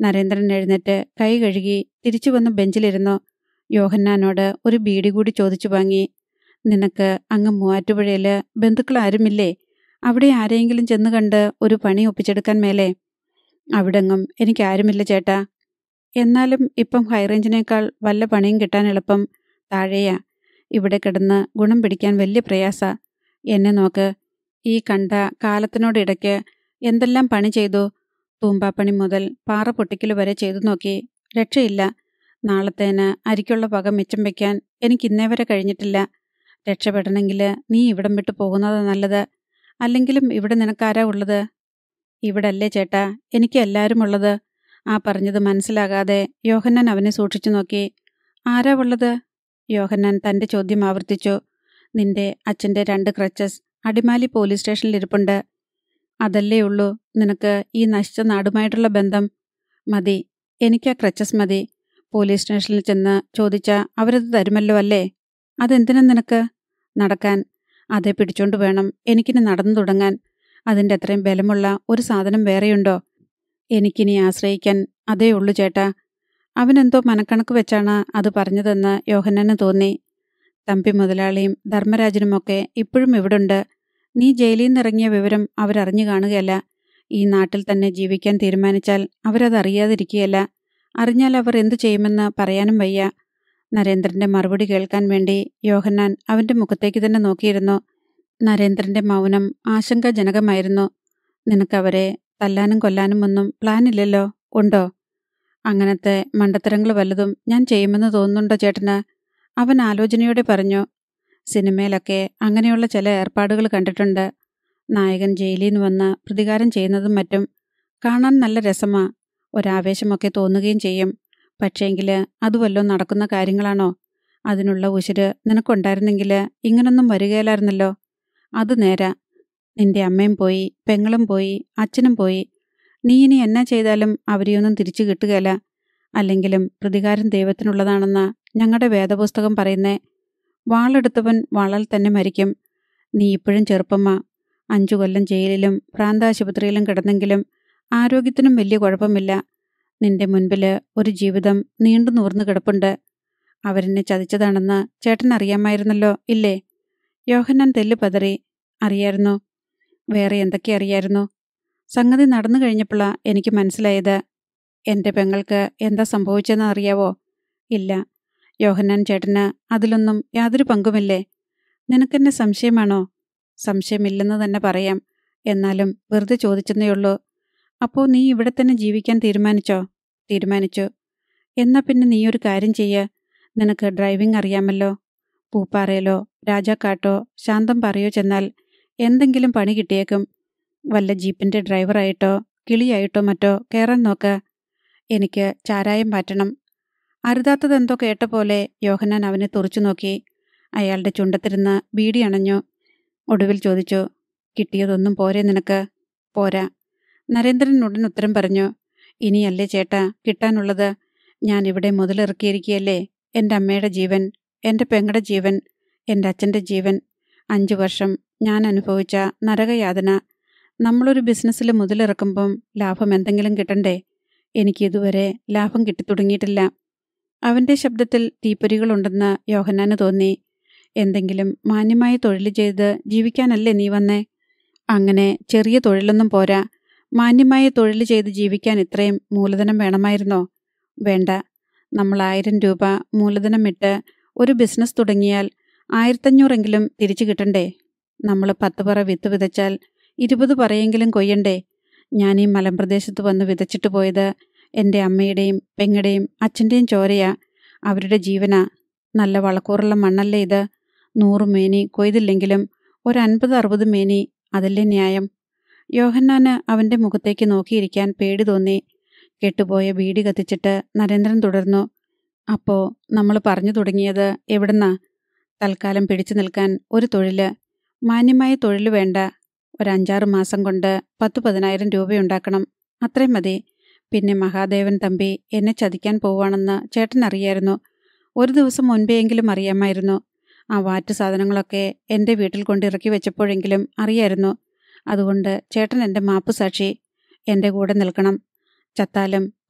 നരേന്ദ്രൻ എഴുന്നേറ്റ് കൈ കഴുകി തിരിച്ചു വന്ന് ബെഞ്ചിലിരുന്നു യോഹന്നാനോട് ഒരു ബീഡി കൂടി ചോദിച്ചു വാങ്ങി നിനക്ക് അങ്ങ് മൂവാറ്റുപുഴയില് ബന്ധുക്കൾ ആരുമില്ലേ അവിടെ ആരെയെങ്കിലും ചെന്ന് കണ്ട് ഒരു പണി ഒപ്പിച്ചെടുക്കാൻ മേലേ അവിടെങ്ങും എനിക്ക് ആരുമില്ല ചേട്ടാ എന്നാലും ഇപ്പം ഹൈറേഞ്ചിനേക്കാൾ വല്ല പണിയും കിട്ടാൻ എളുപ്പം താഴെയാ ഇവിടെ കിടന്ന് ഗുണം പിടിക്കാൻ വലിയ പ്രയാസ എന്നെ നോക്ക് ഈ കണ്ട കാലത്തിനോടിടയ്ക്ക് എന്തെല്ലാം പണി ചെയ്തു തൂമ്പാപ്പണി മുതൽ പാറ പൊട്ടിക്കൽ വരെ ചെയ്തു നോക്കി രക്ഷയില്ല നാളത്തേന് അരിക്കുള്ള വക മിച്ചം വയ്ക്കാൻ എനിക്ക് ഇന്നേ വരെ കഴിഞ്ഞിട്ടില്ല രക്ഷപ്പെടണമെങ്കിൽ നീ ഇവിടം വിട്ട് പോകുന്നതാ നല്ലത് അല്ലെങ്കിലും ഇവിടെ നിനക്കാരാ ഉള്ളത് ഇവിടെ അല്ലേ ചേട്ടാ എനിക്ക് എല്ലാവരും ഉള്ളത് ആ പറഞ്ഞത് മനസ്സിലാകാതെ യോഹന്നാൻ അവനെ സൂക്ഷിച്ചു നോക്കി ആരാ ഉള്ളത് യോഹന്നാൻ തന്റെ ചോദ്യം ആവർത്തിച്ചു നിന്റെ അച്ഛന്റെ രണ്ട് ക്രച്ചസ് അടിമാലി പോലീസ് സ്റ്റേഷനിൽ ഇരിപ്പുണ്ട് അതല്ലേ ഉള്ളൂ നിനക്ക് ഈ നശിച്ച നാടുമായിട്ടുള്ള ബന്ധം മതി എനിക്ക് ആ ക്രച്ചസ് മതി പോലീസ് സ്റ്റേഷനിൽ ചെന്ന് ചോദിച്ചാ അവരത് തരുമല്ലോ അല്ലേ അതെന്തിനാ നിനക്ക് നടക്കാൻ അതെ പിടിച്ചോണ്ട് വേണം എനിക്കിനി നടന്നു തുടങ്ങാൻ അതിൻ്റെ അത്രയും ബലമുള്ള ഒരു സാധനം വേറെയുണ്ടോ എനിക്കിനി ആശ്രയിക്കാൻ അതേ ഉള്ളൂ ചേട്ടാ അവനെന്തോ മനക്കണക്ക് വെച്ചാണ് അത് പറഞ്ഞതെന്ന് യോഹന്നന് തോന്നി തമ്പി മുതലാളിയും ധർമ്മരാജനുമൊക്കെ ഇപ്പോഴും ഇവിടുണ്ട് നീ ജയിലിൽ നിന്നിറങ്ങിയ വിവരം അവരറിഞ്ഞു കാണുകയല്ല ഈ നാട്ടിൽ തന്നെ ജീവിക്കാൻ തീരുമാനിച്ചാൽ അവരത് അറിയാതിരിക്കുകയല്ല അറിഞ്ഞാൽ അവർ എന്തു ചെയ്യുമെന്ന് പറയാനും വയ്യ നരേന്ദ്രന്റെ മറുപടി കേൾക്കാൻ വേണ്ടി യോഹന്നാൻ അവന്റെ മുഖത്തേക്ക് തന്നെ നോക്കിയിരുന്നു നരേന്ദ്രന്റെ മൗനം ആശങ്കാജനകമായിരുന്നു നിനക്കവരെ തല്ലാനും കൊല്ലാനും ഒന്നും പ്ലാനില്ലല്ലോ ഉണ്ടോ അങ്ങനത്തെ മണ്ടത്തരങ്ങൾ വല്ലതും ഞാൻ ചെയ്യുമെന്ന് തോന്നുന്നുണ്ടോ ചേട്ടന് അവൻ ആലോചനയോടെ പറഞ്ഞു സിനിമയിലൊക്കെ അങ്ങനെയുള്ള ചില ഏർപ്പാടുകൾ കണ്ടിട്ടുണ്ട് നായകൻ ജയിലിൽ നിന്ന് വന്ന് പ്രതികാരം ചെയ്യുന്നതും മറ്റും കാണാൻ നല്ല രസമാ ഒരാവേശമൊക്കെ തോന്നുകയും ചെയ്യും പക്ഷേങ്കിൽ അത് വല്ലതും നടക്കുന്ന കാര്യങ്ങളാണോ അതിനുള്ള ഉശിര് നിനക്കുണ്ടായിരുന്നെങ്കിൽ ഇങ്ങനൊന്നും വരികയില്ലായിരുന്നല്ലോ അത് നേരാ നിന്റെ അമ്മയും പോയി പെങ്ങളും പോയി അച്ഛനും പോയി നീ ഇനി എന്നാ ചെയ്താലും അവരെയൊന്നും തിരിച്ചു കിട്ടുകയില്ല അല്ലെങ്കിലും പ്രതികാരം ദൈവത്തിനുള്ളതാണെന്ന ഞങ്ങളുടെ വേദപുസ്തകം പറയുന്നേ വാളെടുത്തവൻ വാളാൽ തന്നെ മരിക്കും നീ ഇപ്പോഴും ചെറുപ്പമാ അഞ്ചു കൊല്ലം ജയിലിലും പ്രാന്താശുപത്രിയിലും കിടന്നെങ്കിലും ആരോഗ്യത്തിനും വലിയ കുഴപ്പമില്ല നിന്റെ മുൻപിൽ ഒരു ജീവിതം നീണ്ടു നൂർന്നു കിടപ്പുണ്ട് അവരെന്നെ ചതിച്ചതാണെന്ന് ചേട്ടൻ അറിയാമായിരുന്നല്ലോ ഇല്ലേ യോഹന്നാൻ തെല്ലു പതറി അറിയായിരുന്നു വേറെ എന്തൊക്കെ അറിയായിരുന്നു സംഗതി നടന്നു കഴിഞ്ഞപ്പോഴാ എനിക്ക് മനസ്സിലായത് എൻ്റെ പെങ്ങൾക്ക് എന്താ സംഭവിച്ചതെന്ന് അറിയാവോ ഇല്ല യോഹന്നാൻ ചേട്ടന് അതിലൊന്നും യാതൊരു പങ്കുമില്ലേ നിനക്കെന്നെ സംശയമാണോ സംശയമില്ലെന്ന് തന്നെ പറയാം എന്നാലും വെറുതെ ചോദിച്ചെന്നേയുള്ളൂ അപ്പോൾ നീ ഇവിടെ തന്നെ ജീവിക്കാൻ തീരുമാനിച്ചോ തീരുമാനിച്ചു എന്നാ പിന്നെ നീ ഒരു കാര്യം ചെയ്യ നിനക്ക് ഡ്രൈവിംഗ് അറിയാമല്ലോ പൂപ്പാറയിലോ രാജാക്കാട്ടോ ശാന്തം പറയോ ചെന്നാൽ എന്തെങ്കിലും പണി കിട്ടിയേക്കും വല്ല ജീപ്പിന്റെ ഡ്രൈവറായിട്ടോ കിളിയായിട്ടോ മറ്റോ കയറാൻ നോക്ക് എനിക്ക് ചാരായം മാറ്റണം അരുതാത്തതെന്തോ കേട്ട പോലെ യോഹന്നാൻ അവനെ തുറച്ചു നോക്കി അയാളുടെ ചുണ്ടത്തിരുന്ന് ബീഡി അണഞ്ഞു ഒടുവിൽ ചോദിച്ചു കിട്ടിയതൊന്നും പോരെ നിനക്ക് പോരാ നരേന്ദ്രൻ ഉടൻ ഉത്തരം പറഞ്ഞു ഇനിയല്ലേ ചേട്ടാ കിട്ടാനുള്ളത് ഞാൻ ഇവിടെ മുതലിറക്കിയിരിക്കുകയല്ലേ എൻ്റെ അമ്മയുടെ ജീവൻ എൻ്റെ പെങ്ങളുടെ ജീവൻ എൻ്റെ അച്ഛൻ്റെ ജീവൻ അഞ്ചു വർഷം ഞാൻ അനുഭവിച്ച നരകയാതന നമ്മളൊരു ബിസിനസ്സിൽ മുതലിറക്കുമ്പം ലാഭം എന്തെങ്കിലും കിട്ടണ്ടേ എനിക്ക് ഇതുവരെ ലാഭം കിട്ടിത്തുടങ്ങിയിട്ടില്ല അവന്റെ ശബ്ദത്തിൽ തീപ്പൊരികളുണ്ടെന്ന് യോഹന്നാന് തോന്നി എന്തെങ്കിലും മാന്യമായ തൊഴിൽ ചെയ്ത് ജീവിക്കാനല്ലേ നീ വന്നേ അങ്ങനെ ചെറിയ തൊഴിലൊന്നും പോരാ മാന്യമായ തൊഴിൽ ചെയ്ത് ജീവിക്കാൻ ഇത്രയും മൂലധനം വേണമായിരുന്നോ വേണ്ട നമ്മൾ ആയിരം രൂപ മൂലധനം ഇട്ട് ഒരു ബിസിനസ് തുടങ്ങിയാൽ ആയിരത്തഞ്ഞൂറെങ്കിലും തിരിച്ചു കിട്ടണ്ടേ നമ്മൾ പത്ത് പറ വിത്ത് വിതച്ചാൽ ഇരുപത് പറയെങ്കിലും കൊയ്യണ്ടേ ഞാൻ ഈ മലമ്പ്രദേശത്ത് വന്ന് വിതച്ചിട്ട് പോയത് എൻ്റെ അമ്മയുടെയും പെങ്ങളുടെയും അച്ഛൻ്റെയും ചോരയാ അവരുടെ ജീവനാ നല്ല വളക്കൂറുള്ള മണ്ണല്ലേ ഇത് നൂറ് മേനി കൊയ്തില്ലെങ്കിലും ഒരു അൻപത് അറുപത് മേനി അതല്ലേ ന്യായം യോഹന്നാന് അവന്റെ മുഖത്തേക്ക് നോക്കിയിരിക്കാൻ പേടി തോന്നി കെട്ടുപോയ ബീഡി കത്തിച്ചിട്ട് നരേന്ദ്രൻ തുടർന്നു അപ്പോ നമ്മൾ പറഞ്ഞു തുടങ്ങിയത് എവിടുന്നാ തൽക്കാലം പിടിച്ചു നിൽക്കാൻ ഒരു തൊഴില് മാന്യമായ തൊഴിൽ വേണ്ട ഒരു അഞ്ചാറ് മാസം കൊണ്ട് പത്ത് പതിനായിരം രൂപയുണ്ടാക്കണം അത്രയും മതി പിന്നെ മഹാദേവൻ തമ്പി എന്നെ ചതിക്കാൻ പോവാണെന്ന് ചേട്ടൻ അറിയായിരുന്നു ഒരു ദിവസം മുൻപെയെങ്കിലും അറിയാമായിരുന്നു ആ വാറ്റ് സാധനങ്ങളൊക്കെ എൻ്റെ വീട്ടിൽ കൊണ്ട് ഇറക്കി വെച്ചപ്പോഴെങ്കിലും അറിയായിരുന്നു അതുകൊണ്ട് ചേട്ടൻ എൻ്റെ മാപ്പ് സാക്ഷി എൻ്റെ കൂടെ നിൽക്കണം ചത്താലും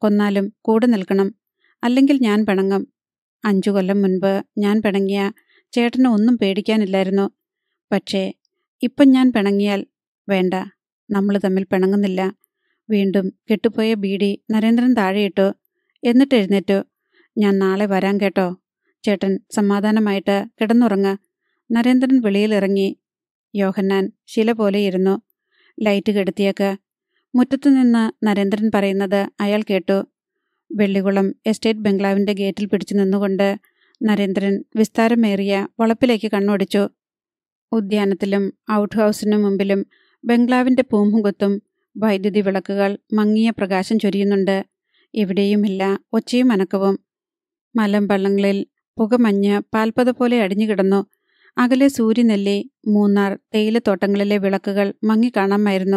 കൊന്നാലും കൂടെ നിൽക്കണം അല്ലെങ്കിൽ ഞാൻ പിണങ്ങും അഞ്ചു കൊല്ലം മുൻപ് ഞാൻ പിണങ്ങിയ ചേട്ടന് ഒന്നും പേടിക്കാനില്ലായിരുന്നു പക്ഷേ ഇപ്പം ഞാൻ പിണങ്ങിയാൽ വേണ്ട നമ്മൾ തമ്മിൽ പിണങ്ങുന്നില്ല വീണ്ടും കെട്ടുപോയ ബീഡി നരേന്ദ്രൻ താഴെയിട്ടു എന്നിട്ട് എഴുന്നേറ്റു ഞാൻ നാളെ വരാൻ കേട്ടോ ചേട്ടൻ സമാധാനമായിട്ട് കിടന്നുറങ്ങ് നരേന്ദ്രൻ വെളിയിലിറങ്ങി യോഹന്നാൻ ശില പോലെ ഇരുന്നു ലൈറ്റ് കെടുത്തിയേക്ക് മുറ്റത്തു നിന്ന് നരേന്ദ്രൻ പറയുന്നത് അയാൾ കേട്ടു വെള്ളികുളം എസ്റ്റേറ്റ് ബംഗ്ലാവിന്റെ ഗേറ്റിൽ പിടിച്ചു നിന്നുകൊണ്ട് നരേന്ദ്രൻ വിസ്താരമേറിയ വളപ്പിലേക്ക് കണ്ണോടിച്ചു ഉദ്യാനത്തിലും ഔട്ട് ഹൗസിനു മുമ്പിലും ബംഗ്ലാവിന്റെ പൂമ്പുകുത്തും വൈദ്യുതി വിളക്കുകൾ മങ്ങിയ പ്രകാശം ചൊരിയുന്നുണ്ട് എവിടെയുമില്ല ഒച്ചയും അനക്കവും മലമ്പള്ളങ്ങളിൽ പുകമഞ്ഞ് പാൽപ്പത പോലെ അടിഞ്ഞുകിടന്നു അകലെ സൂര്യനെല്ലി മൂന്നാർ തേയിലത്തോട്ടങ്ങളിലെ വിളക്കുകൾ മങ്ങിക്കാണാമായിരുന്നു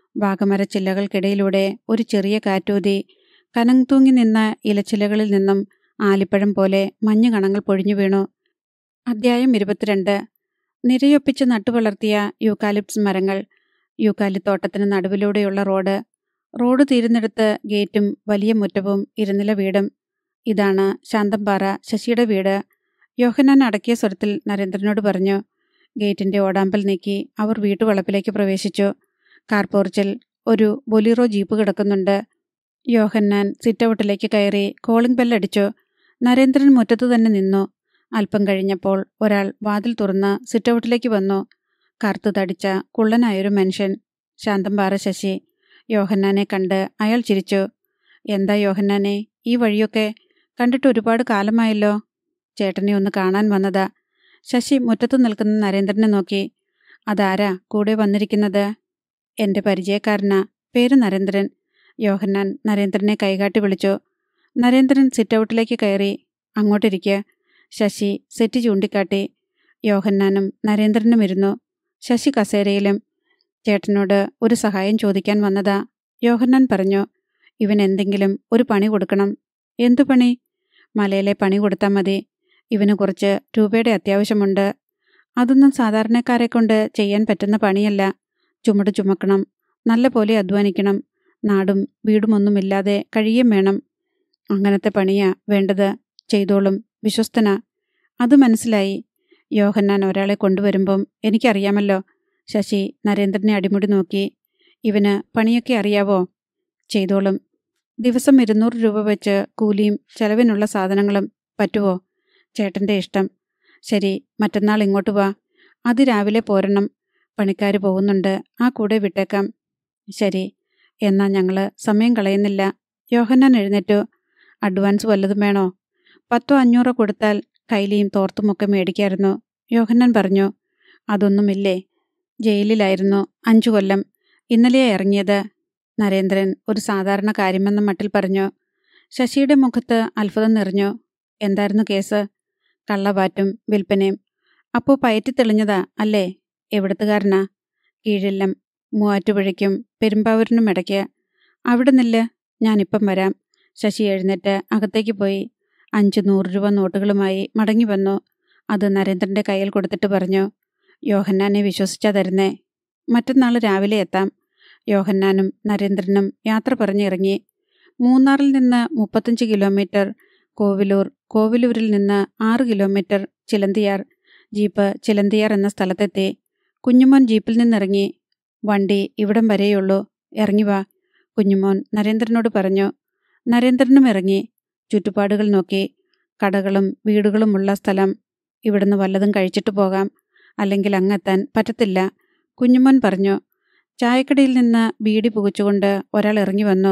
വാഗമരച്ചില്ലകൾക്കിടയിലൂടെ ഒരു ചെറിയ കാറ്റൂതി കനം തൂങ്ങി നിന്ന ഇലച്ചിലകളിൽ നിന്നും ആലിപ്പഴം പോലെ മഞ്ഞു കണങ്ങൾ പൊഴിഞ്ഞു വീണു അധ്യായം ഇരുപത്തിരണ്ട് നിരയൊപ്പിച്ച് നട്ടുവളർത്തിയ യൂക്കാലിപ്സ് മരങ്ങൾ യൂക്കാലിത്തോട്ടത്തിന് നടുവിലൂടെയുള്ള റോഡ് റോഡ് തീരുന്നിടത്ത് ഗേറ്റും വലിയ മുറ്റവും ഇരുനില വീടും ഇതാണ് ശാന്തംപാറ ശശിയുടെ വീട് യോഹനാൻ അടക്കിയ സ്വരത്തിൽ നരേന്ദ്രനോട് പറഞ്ഞു ഗേറ്റിന്റെ ഓടാമ്പൽ നീക്കി അവർ വീട്ടുവളപ്പിലേക്ക് പ്രവേശിച്ചു കാർപോർച്ചിൽ ഒരു ബൊലീറോ ജീപ്പ് കിടക്കുന്നുണ്ട് യോഹന്നാൻ സിറ്റൗട്ടിലേക്ക് കയറി കോളിംഗ് ബെല്ലടിച്ചു നരേന്ദ്രൻ മുറ്റത്ത് തന്നെ നിന്നു അല്പം കഴിഞ്ഞപ്പോൾ ഒരാൾ വാതിൽ തുറന്ന് സിറ്റൗട്ടിലേക്ക് വന്നു കറുത്തു തടിച്ച കുള്ളനായൊരു മനുഷ്യൻ ശാന്തംപാറ ശശി യോഹന്നാനെ കണ്ട് അയാൾ ചിരിച്ചു എന്താ യോഹന്നാനെ ഈ വഴിയൊക്കെ കണ്ടിട്ട് ഒരുപാട് കാലമായല്ലോ ചേട്ടനെ ഒന്ന് കാണാൻ വന്നതാ ശശി മുറ്റത്ത് നിൽക്കുന്ന നരേന്ദ്രനെ നോക്കി അതാരാ കൂടെ വന്നിരിക്കുന്നത് എന്റെ പരിചയക്കാരനാ പേര് നരേന്ദ്രൻ യോഹന്നാൻ നരേന്ദ്രനെ കൈകാട്ടി വിളിച്ചു നരേന്ദ്രൻ സിറ്റൗട്ടിലേക്ക് കയറി അങ്ങോട്ടിരിക്കുക ശശി സെറ്റ് ചൂണ്ടിക്കാട്ടി യോഹന്നാനും നരേന്ദ്രനും ഇരുന്നു ശശി കസേരയിലും ചേട്ടനോട് ഒരു സഹായം ചോദിക്കാൻ വന്നതാ യോഹന്നാൻ പറഞ്ഞു ഇവൻ എന്തെങ്കിലും ഒരു പണി കൊടുക്കണം എന്തു പണി മലയിലെ പണി കൊടുത്താൽ മതി ഇവന് കുറച്ച് രൂപയുടെ അത്യാവശ്യമുണ്ട് അതൊന്നും സാധാരണക്കാരെ കൊണ്ട് ചെയ്യാൻ പറ്റുന്ന പണിയല്ല ചുമട് ചുമക്കണം നല്ല പോലെ അധ്വാനിക്കണം നാടും വീടുമൊന്നുമില്ലാതെ കഴിയും വേണം അങ്ങനത്തെ പണിയാ വേണ്ടത് ചെയ്തോളും വിശ്വസ്തനാ അത് മനസ്സിലായി യോഹന്നാൻ ഒരാളെ കൊണ്ടുവരുമ്പം എനിക്കറിയാമല്ലോ ശശി നരേന്ദ്രനെ അടിമുടി നോക്കി ഇവന് പണിയൊക്കെ അറിയാവോ ചെയ്തോളും ദിവസം ഇരുന്നൂറ് രൂപ വെച്ച് കൂലിയും ചെലവിനുള്ള സാധനങ്ങളും പറ്റുവോ ചേട്ടന്റെ ഇഷ്ടം ശരി മറ്റന്നാൾ ഇങ്ങോട്ട് വാ അത് രാവിലെ പോരണം പണിക്കാർ പോകുന്നുണ്ട് ആ കൂടെ വിട്ടേക്കാം ശരി എന്നാ ഞങ്ങള് സമയം കളയുന്നില്ല യോഹന്നാൻ എഴുന്നേറ്റു അഡ്വാൻസ് വല്ലതും വേണോ പത്തോ അഞ്ഞൂറോ കൊടുത്താൽ കൈലിയും തോർത്തുമൊക്കെ മേടിക്കായിരുന്നു യോഹന്നാൻ പറഞ്ഞു അതൊന്നുമില്ലേ ജയിലിലായിരുന്നു അഞ്ചു കൊല്ലം ഇന്നലെയാ ഇറങ്ങിയത് നരേന്ദ്രൻ ഒരു സാധാരണ കാര്യമെന്ന മട്ടിൽ പറഞ്ഞു ശശിയുടെ മുഖത്ത് അത്ഭുതം നിറഞ്ഞു എന്തായിരുന്നു കേസ് കള്ളവാറ്റും വിൽപ്പനയും അപ്പോ പയറ്റി തെളിഞ്ഞതാ അല്ലേ എവിടത്തുകാരനാ കീഴില്ലം മൂവാറ്റുപുഴയ്ക്കും പെരുമ്പാവൂരിനും ഇടയ്ക്ക് അവിടെ നില്ല് ഞാനിപ്പം വരാം ശശി എഴുന്നേറ്റ് അകത്തേക്ക് പോയി അഞ്ച് നൂറ് രൂപ നോട്ടുകളുമായി മടങ്ങി വന്നു അത് നരേന്ദ്രന്റെ കയ്യിൽ കൊടുത്തിട്ട് പറഞ്ഞു യോഹന്നാനെ വിശ്വസിച്ചാ തരുന്നേ മറ്റന്നാൾ രാവിലെ എത്താം യോഹന്നാനും നരേന്ദ്രനും യാത്ര പറഞ്ഞിറങ്ങി മൂന്നാറിൽ നിന്ന് മുപ്പത്തഞ്ച് കിലോമീറ്റർ കോവിലൂർ കോവിലൂരിൽ നിന്ന് ആറ് കിലോമീറ്റർ ചിലന്തിയാർ ജീപ്പ് ചിലന്തിയാർ എന്ന സ്ഥലത്തെത്തി കുഞ്ഞുമോൻ ജീപ്പിൽ നിന്നിറങ്ങി വണ്ടി ഇവിടം വരെയുള്ളൂ ഇറങ്ങി വാ കുഞ്ഞുമോൻ നരേന്ദ്രനോട് പറഞ്ഞു നരേന്ദ്രനും ഇറങ്ങി ചുറ്റുപാടുകൾ നോക്കി കടകളും വീടുകളുമുള്ള സ്ഥലം ഇവിടുന്ന് വല്ലതും കഴിച്ചിട്ട് പോകാം അല്ലെങ്കിൽ അങ്ങെത്താൻ പറ്റത്തില്ല കുഞ്ഞുമോൻ പറഞ്ഞു ചായക്കടയിൽ നിന്ന് ബീഡി പുകച്ചുകൊണ്ട് ഒരാൾ ഇറങ്ങി വന്നു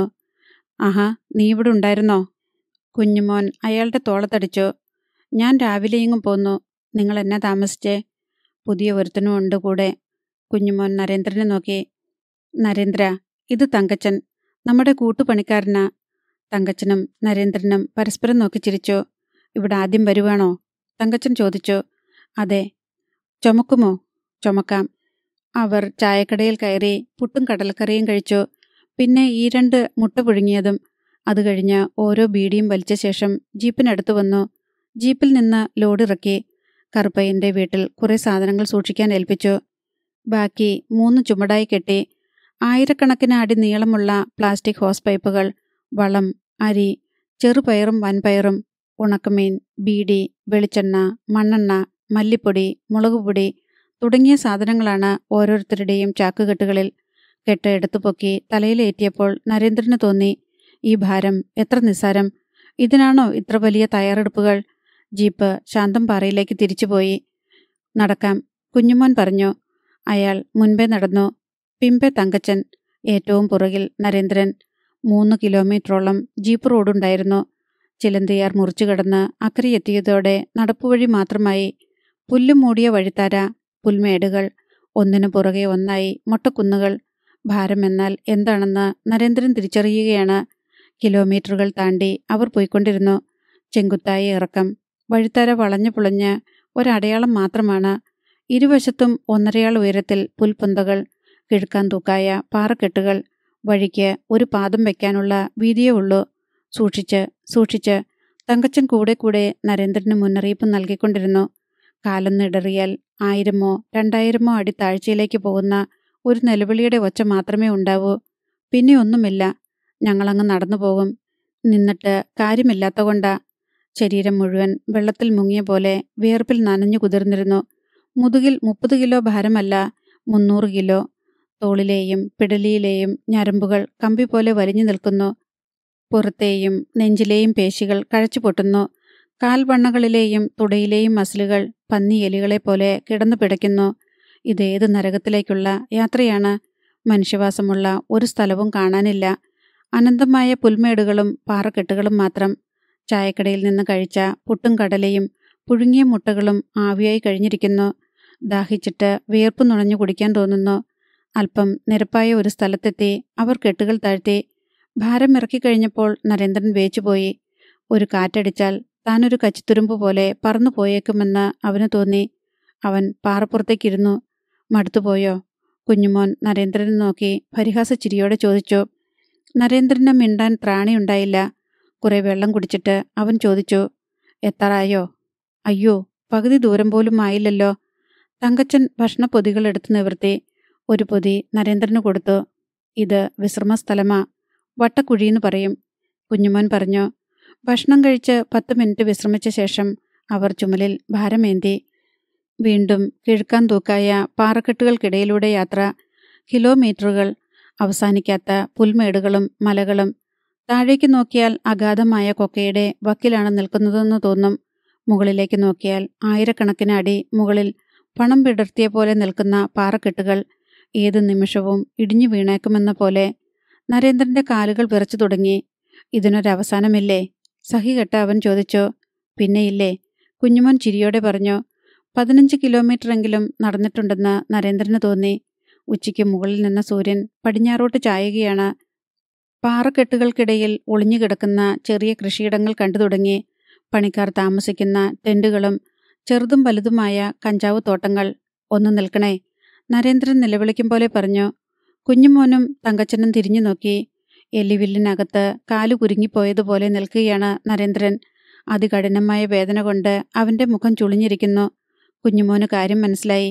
ആഹാ നീ ഇവിടെ ഉണ്ടായിരുന്നോ കുഞ്ഞുമോൻ അയാളുടെ തോളത്തടിച്ചു ഞാൻ രാവിലെയെങ്ങും പോന്നു നിങ്ങൾ എന്നാ താമസിച്ചേ പുതിയ ഒരുത്തനും ഉണ്ട് കൂടെ കുഞ്ഞുമോൻ നരേന്ദ്രനെ നോക്കി നരേന്ദ്ര ഇത് തങ്കച്ചൻ നമ്മുടെ കൂട്ടുപണിക്കാരനാ തങ്കച്ചനും നരേന്ദ്രനും പരസ്പരം നോക്കി ചിരിച്ചു ഇവിടെ ആദ്യം വരുവാണോ തങ്കച്ചൻ ചോദിച്ചു അതെ ചുമക്കുമോ ചുമക്കാം അവർ ചായക്കടയിൽ കയറി പുട്ടും കടലക്കറിയും കഴിച്ചു പിന്നെ ഈ രണ്ട് മുട്ട പുഴുങ്ങിയതും അത് കഴിഞ്ഞ് ഓരോ ബീഡിയും വലിച്ച ശേഷം ജീപ്പിനടുത്ത് വന്നു ജീപ്പിൽ നിന്ന് ലോഡിറക്കി കറുപ്പയ്യന്റെ വീട്ടിൽ കുറെ സാധനങ്ങൾ സൂക്ഷിക്കാൻ ഏൽപ്പിച്ചു ബാക്കി മൂന്ന് ചുമടായി കെട്ടി ആയിരക്കണക്കിന് അടി നീളമുള്ള പ്ലാസ്റ്റിക് ഹോസ് പൈപ്പുകൾ വളം അരി ചെറുപയറും വൻപയറും ഉണക്കമീൻ ബീഡി വെളിച്ചെണ്ണ മണ്ണെണ്ണ മല്ലിപ്പൊടി മുളകുപൊടി തുടങ്ങിയ സാധനങ്ങളാണ് ഓരോരുത്തരുടെയും ചാക്കുകെട്ടുകളിൽ കെട്ട് എടുത്തു പൊക്കി തലയിലേറ്റിയപ്പോൾ നരേന്ദ്രന് തോന്നി ഈ ഭാരം എത്ര നിസ്സാരം ഇതിനാണോ ഇത്ര വലിയ തയ്യാറെടുപ്പുകൾ ജീപ്പ് ശാന്തംപാറയിലേക്ക് തിരിച്ചുപോയി നടക്കാം കുഞ്ഞുമോൻ പറഞ്ഞു അയാൾ മുൻപേ നടന്നു പിമ്പെ തങ്കച്ചൻ ഏറ്റവും പുറകിൽ നരേന്ദ്രൻ മൂന്ന് കിലോമീറ്ററോളം ജീപ്പ് റോഡുണ്ടായിരുന്നു ചിലന്തിയാർ മുറിച്ചു കടന്ന് അക്കരയെത്തിയതോടെ നടപ്പുവഴി മാത്രമായി പുല്ലു മൂടിയ വഴിത്താര പുൽമേടുകൾ ഒന്നിനു പുറകെ ഒന്നായി മൊട്ടക്കുന്നുകൾ ഭാരം എന്നാൽ എന്താണെന്ന് നരേന്ദ്രൻ തിരിച്ചറിയുകയാണ് കിലോമീറ്ററുകൾ താണ്ടി അവർ പോയിക്കൊണ്ടിരുന്നു ചെങ്കുത്തായ ഇറക്കം വഴിത്താര വളഞ്ഞു പുളഞ്ഞ് ഒരടയാളം മാത്രമാണ് ഇരുവശത്തും ഒന്നരയാൾ ഉയരത്തിൽ പുൽപ്പൊന്തകൾ കിഴുക്കാൻ തൂക്കായ പാറക്കെട്ടുകൾ വഴിക്ക് ഒരു പാദം വയ്ക്കാനുള്ള വീതിയേ ഉള്ളൂ സൂക്ഷിച്ച് സൂക്ഷിച്ച് തങ്കച്ചൻ കൂടെ കൂടെ നരേന്ദ്രന് മുന്നറിയിപ്പ് നൽകിക്കൊണ്ടിരുന്നു കാലൊന്നിടറിയാൽ ആയിരമോ രണ്ടായിരമോ അടി താഴ്ചയിലേക്ക് പോകുന്ന ഒരു നിലവിളിയുടെ ഒച്ച മാത്രമേ ഉണ്ടാവൂ പിന്നെ ഒന്നുമില്ല ഞങ്ങളങ്ങ് നടന്നു പോകും നിന്നിട്ട് കാര്യമില്ലാത്ത കൊണ്ടാ ശരീരം മുഴുവൻ വെള്ളത്തിൽ മുങ്ങിയ പോലെ വിയർപ്പിൽ നനഞ്ഞു കുതിർന്നിരുന്നു മുതുകിൽ മുപ്പത് കിലോ ഭാരമല്ല മുന്നൂറ് കിലോ തോളിലെയും പിടലിയിലെയും ഞരമ്പുകൾ കമ്പി പോലെ വലിഞ്ഞു നിൽക്കുന്നു പുറത്തെയും നെഞ്ചിലെയും പേശികൾ കഴച്ചു പൊട്ടുന്നു കാൽവണ്ണകളിലെയും തുടയിലെയും മസിലുകൾ പന്നിയെലികളെ പോലെ കിടന്നു പിടയ്ക്കുന്നു ഇതേത് നരകത്തിലേക്കുള്ള യാത്രയാണ് മനുഷ്യവാസമുള്ള ഒരു സ്ഥലവും കാണാനില്ല അനന്തമായ പുൽമേടുകളും പാറക്കെട്ടുകളും മാത്രം ചായക്കടയിൽ നിന്ന് കഴിച്ച പുട്ടും കടലയും പുഴുങ്ങിയ മുട്ടകളും ആവിയായി കഴിഞ്ഞിരിക്കുന്നു ദാഹിച്ചിട്ട് വിയർപ്പ് നുണഞ്ഞു കുടിക്കാൻ തോന്നുന്നു അല്പം നിരപ്പായ ഒരു സ്ഥലത്തെത്തി അവർ കെട്ടുകൾ താഴ്ത്തി ഭാരം ഇറക്കിക്കഴിഞ്ഞപ്പോൾ നരേന്ദ്രൻ വേച്ചുപോയി ഒരു കാറ്റടിച്ചാൽ താനൊരു കച്ചിത്തുരുമ്പ് പോലെ പറന്നു പോയേക്കുമെന്ന് അവന് തോന്നി അവൻ പാറപ്പുറത്തേക്കിരുന്നു മടുത്തുപോയോ കുഞ്ഞുമോൻ നരേന്ദ്രനെ നോക്കി പരിഹാസ ചിരിയോടെ ചോദിച്ചു നരേന്ദ്രന് മിണ്ടാൻ ത്രാണിയുണ്ടായില്ല കുറെ വെള്ളം കുടിച്ചിട്ട് അവൻ ചോദിച്ചു എത്താറായോ അയ്യോ പകുതി ദൂരം പോലും ആയില്ലല്ലോ തങ്കച്ചൻ ഭക്ഷണപ്പൊതികൾ എടുത്തു നിവർത്തി ഒരു പൊതി നരേന്ദ്രന് കൊടുത്തു ഇത് വിശ്രമസ്ഥലമാ വട്ടക്കുഴിയെന്ന് പറയും കുഞ്ഞുമോൻ പറഞ്ഞു ഭക്ഷണം കഴിച്ച് പത്ത് മിനിറ്റ് വിശ്രമിച്ച ശേഷം അവർ ചുമലിൽ ഭാരമേന്തി വീണ്ടും കിഴുക്കാൻ തൂക്കായ പാറക്കെട്ടുകൾക്കിടയിലൂടെ യാത്ര കിലോമീറ്ററുകൾ അവസാനിക്കാത്ത പുൽമേടുകളും മലകളും താഴേക്ക് നോക്കിയാൽ അഗാധമായ കൊക്കയുടെ വക്കിലാണ് നിൽക്കുന്നതെന്ന് തോന്നും മുകളിലേക്ക് നോക്കിയാൽ ആയിരക്കണക്കിന് അടി മുകളിൽ പണം പിടർത്തിയ പോലെ നിൽക്കുന്ന പാറക്കെട്ടുകൾ ഏത് നിമിഷവും ഇടിഞ്ഞു വീണേക്കുമെന്ന പോലെ നരേന്ദ്രന്റെ കാലുകൾ വിറച്ചു തുടങ്ങി ഇതിനൊരവസാനമില്ലേ സഹികെട്ട അവൻ ചോദിച്ചു പിന്നെയില്ലേ കുഞ്ഞുമോൻ ചിരിയോടെ പറഞ്ഞു പതിനഞ്ച് കിലോമീറ്ററെങ്കിലും നടന്നിട്ടുണ്ടെന്ന് നരേന്ദ്രന് തോന്നി ഉച്ചയ്ക്ക് മുകളിൽ നിന്ന സൂര്യൻ പടിഞ്ഞാറോട്ട് ചായുകയാണ് പാറക്കെട്ടുകൾക്കിടയിൽ ഒളിഞ്ഞുകിടക്കുന്ന ചെറിയ കൃഷിയിടങ്ങൾ കണ്ടു തുടങ്ങി പണിക്കാർ താമസിക്കുന്ന ടെന്റുകളും ചെറുതും വലുതുമായ കഞ്ചാവ് തോട്ടങ്ങൾ ഒന്ന് നിൽക്കണേ നരേന്ദ്രൻ നിലവിളിക്കും പോലെ പറഞ്ഞു കുഞ്ഞുമോനും തങ്കച്ചനും തിരിഞ്ഞു നോക്കി എല്ലിവില്ലിനകത്ത് കാലു കുരുങ്ങിപ്പോയതുപോലെ നിൽക്കുകയാണ് നരേന്ദ്രൻ അതികഠിനമായ വേദന കൊണ്ട് അവന്റെ മുഖം ചുളിഞ്ഞിരിക്കുന്നു കുഞ്ഞുമോന് കാര്യം മനസ്സിലായി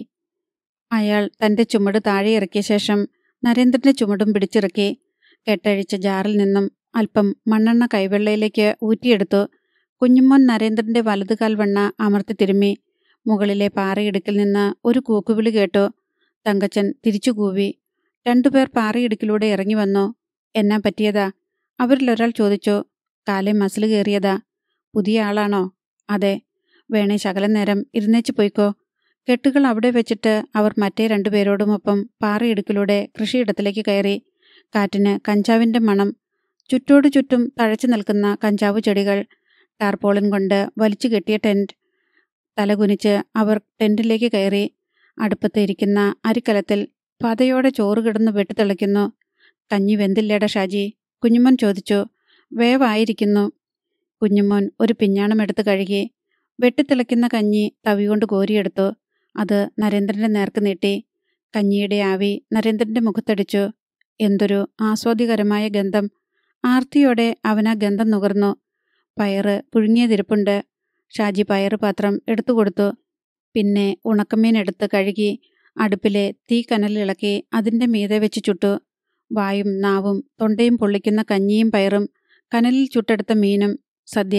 അയാൾ തന്റെ ചുമട് താഴെ ഇറക്കിയ ശേഷം നരേന്ദ്രന്റെ ചുമടും പിടിച്ചിറക്കി കെട്ടഴിച്ച ജാറിൽ നിന്നും അല്പം മണ്ണെണ്ണ കൈവെള്ളയിലേക്ക് ഊറ്റിയെടുത്തു കുഞ്ഞുമോൻ നരേന്ദ്രന്റെ വലതുകാൽ വണ്ണ അമർത്തി തിരുമ്മി മുകളിലെ പാറയിടുക്കിൽ നിന്ന് ഒരു കൂക്കുവിളി കേട്ടു തങ്കച്ചൻ തിരിച്ചു കൂവി രണ്ടുപേർ പാറയിടുക്കിലൂടെ ഇറങ്ങി വന്നു എന്നാ പറ്റിയതാ അവരിലൊരാൾ ചോദിച്ചു കാലെ മസിൽ കയറിയതാ പുതിയ ആളാണോ അതെ വേണേ ശകലം നേരം ഇരുന്നേച്ച് പോയിക്കോ കെട്ടുകൾ അവിടെ വെച്ചിട്ട് അവർ മറ്റേ രണ്ടുപേരോടുമൊപ്പം പാറയിടുക്കിലൂടെ കൃഷിയിടത്തിലേക്ക് കയറി കാറ്റിന് കഞ്ചാവിന്റെ മണം ചുറ്റോടു ചുറ്റും തഴച്ചു നിൽക്കുന്ന കഞ്ചാവ് ചെടികൾ ടാർപോളിൻ കൊണ്ട് വലിച്ചു കെട്ടിയ ടെന്റ് തലകുനിച്ച് അവർ ടെന്റിലേക്ക് കയറി അടുപ്പത്ത് ഇരിക്കുന്ന അരിക്കലത്തിൽ പതയോടെ ചോറ് കിടന്ന് വെട്ടിത്തിളയ്ക്കുന്നു കഞ്ഞി വെന്തില്ലേടാ ഷാജി കുഞ്ഞുമോൻ ചോദിച്ചു വേവായിരിക്കുന്നു കുഞ്ഞുമോൻ ഒരു പിഞ്ഞാണം എടുത്ത് കഴുകി വെട്ടിത്തിളയ്ക്കുന്ന കഞ്ഞി തവികൊണ്ട് കോരിയെടുത്തു അത് നരേന്ദ്രന്റെ നേർക്ക് നീട്ടി കഞ്ഞിയുടെ ആവി നരേന്ദ്രന്റെ മുഖത്തടിച്ചു എന്തൊരു ആസ്വാദ്യകരമായ ഗന്ധം ആർത്തിയോടെ അവൻ ആ ഗന്ധം നുകർന്നു പയറ് പുഴുങ്ങിയതിരിപ്പുണ്ട് ഷാജി പയറ് പാത്രം എടുത്തു കൊടുത്തു പിന്നെ ഉണക്കമീൻ എടുത്ത് കഴുകി അടുപ്പിലെ തീ കനലിളക്കി അതിന്റെ മീതെ വെച്ച് ചുട്ടു വായും നാവും തൊണ്ടയും പൊള്ളിക്കുന്ന കഞ്ഞിയും പയറും കനലിൽ ചുട്ടെടുത്ത മീനും സദ്യ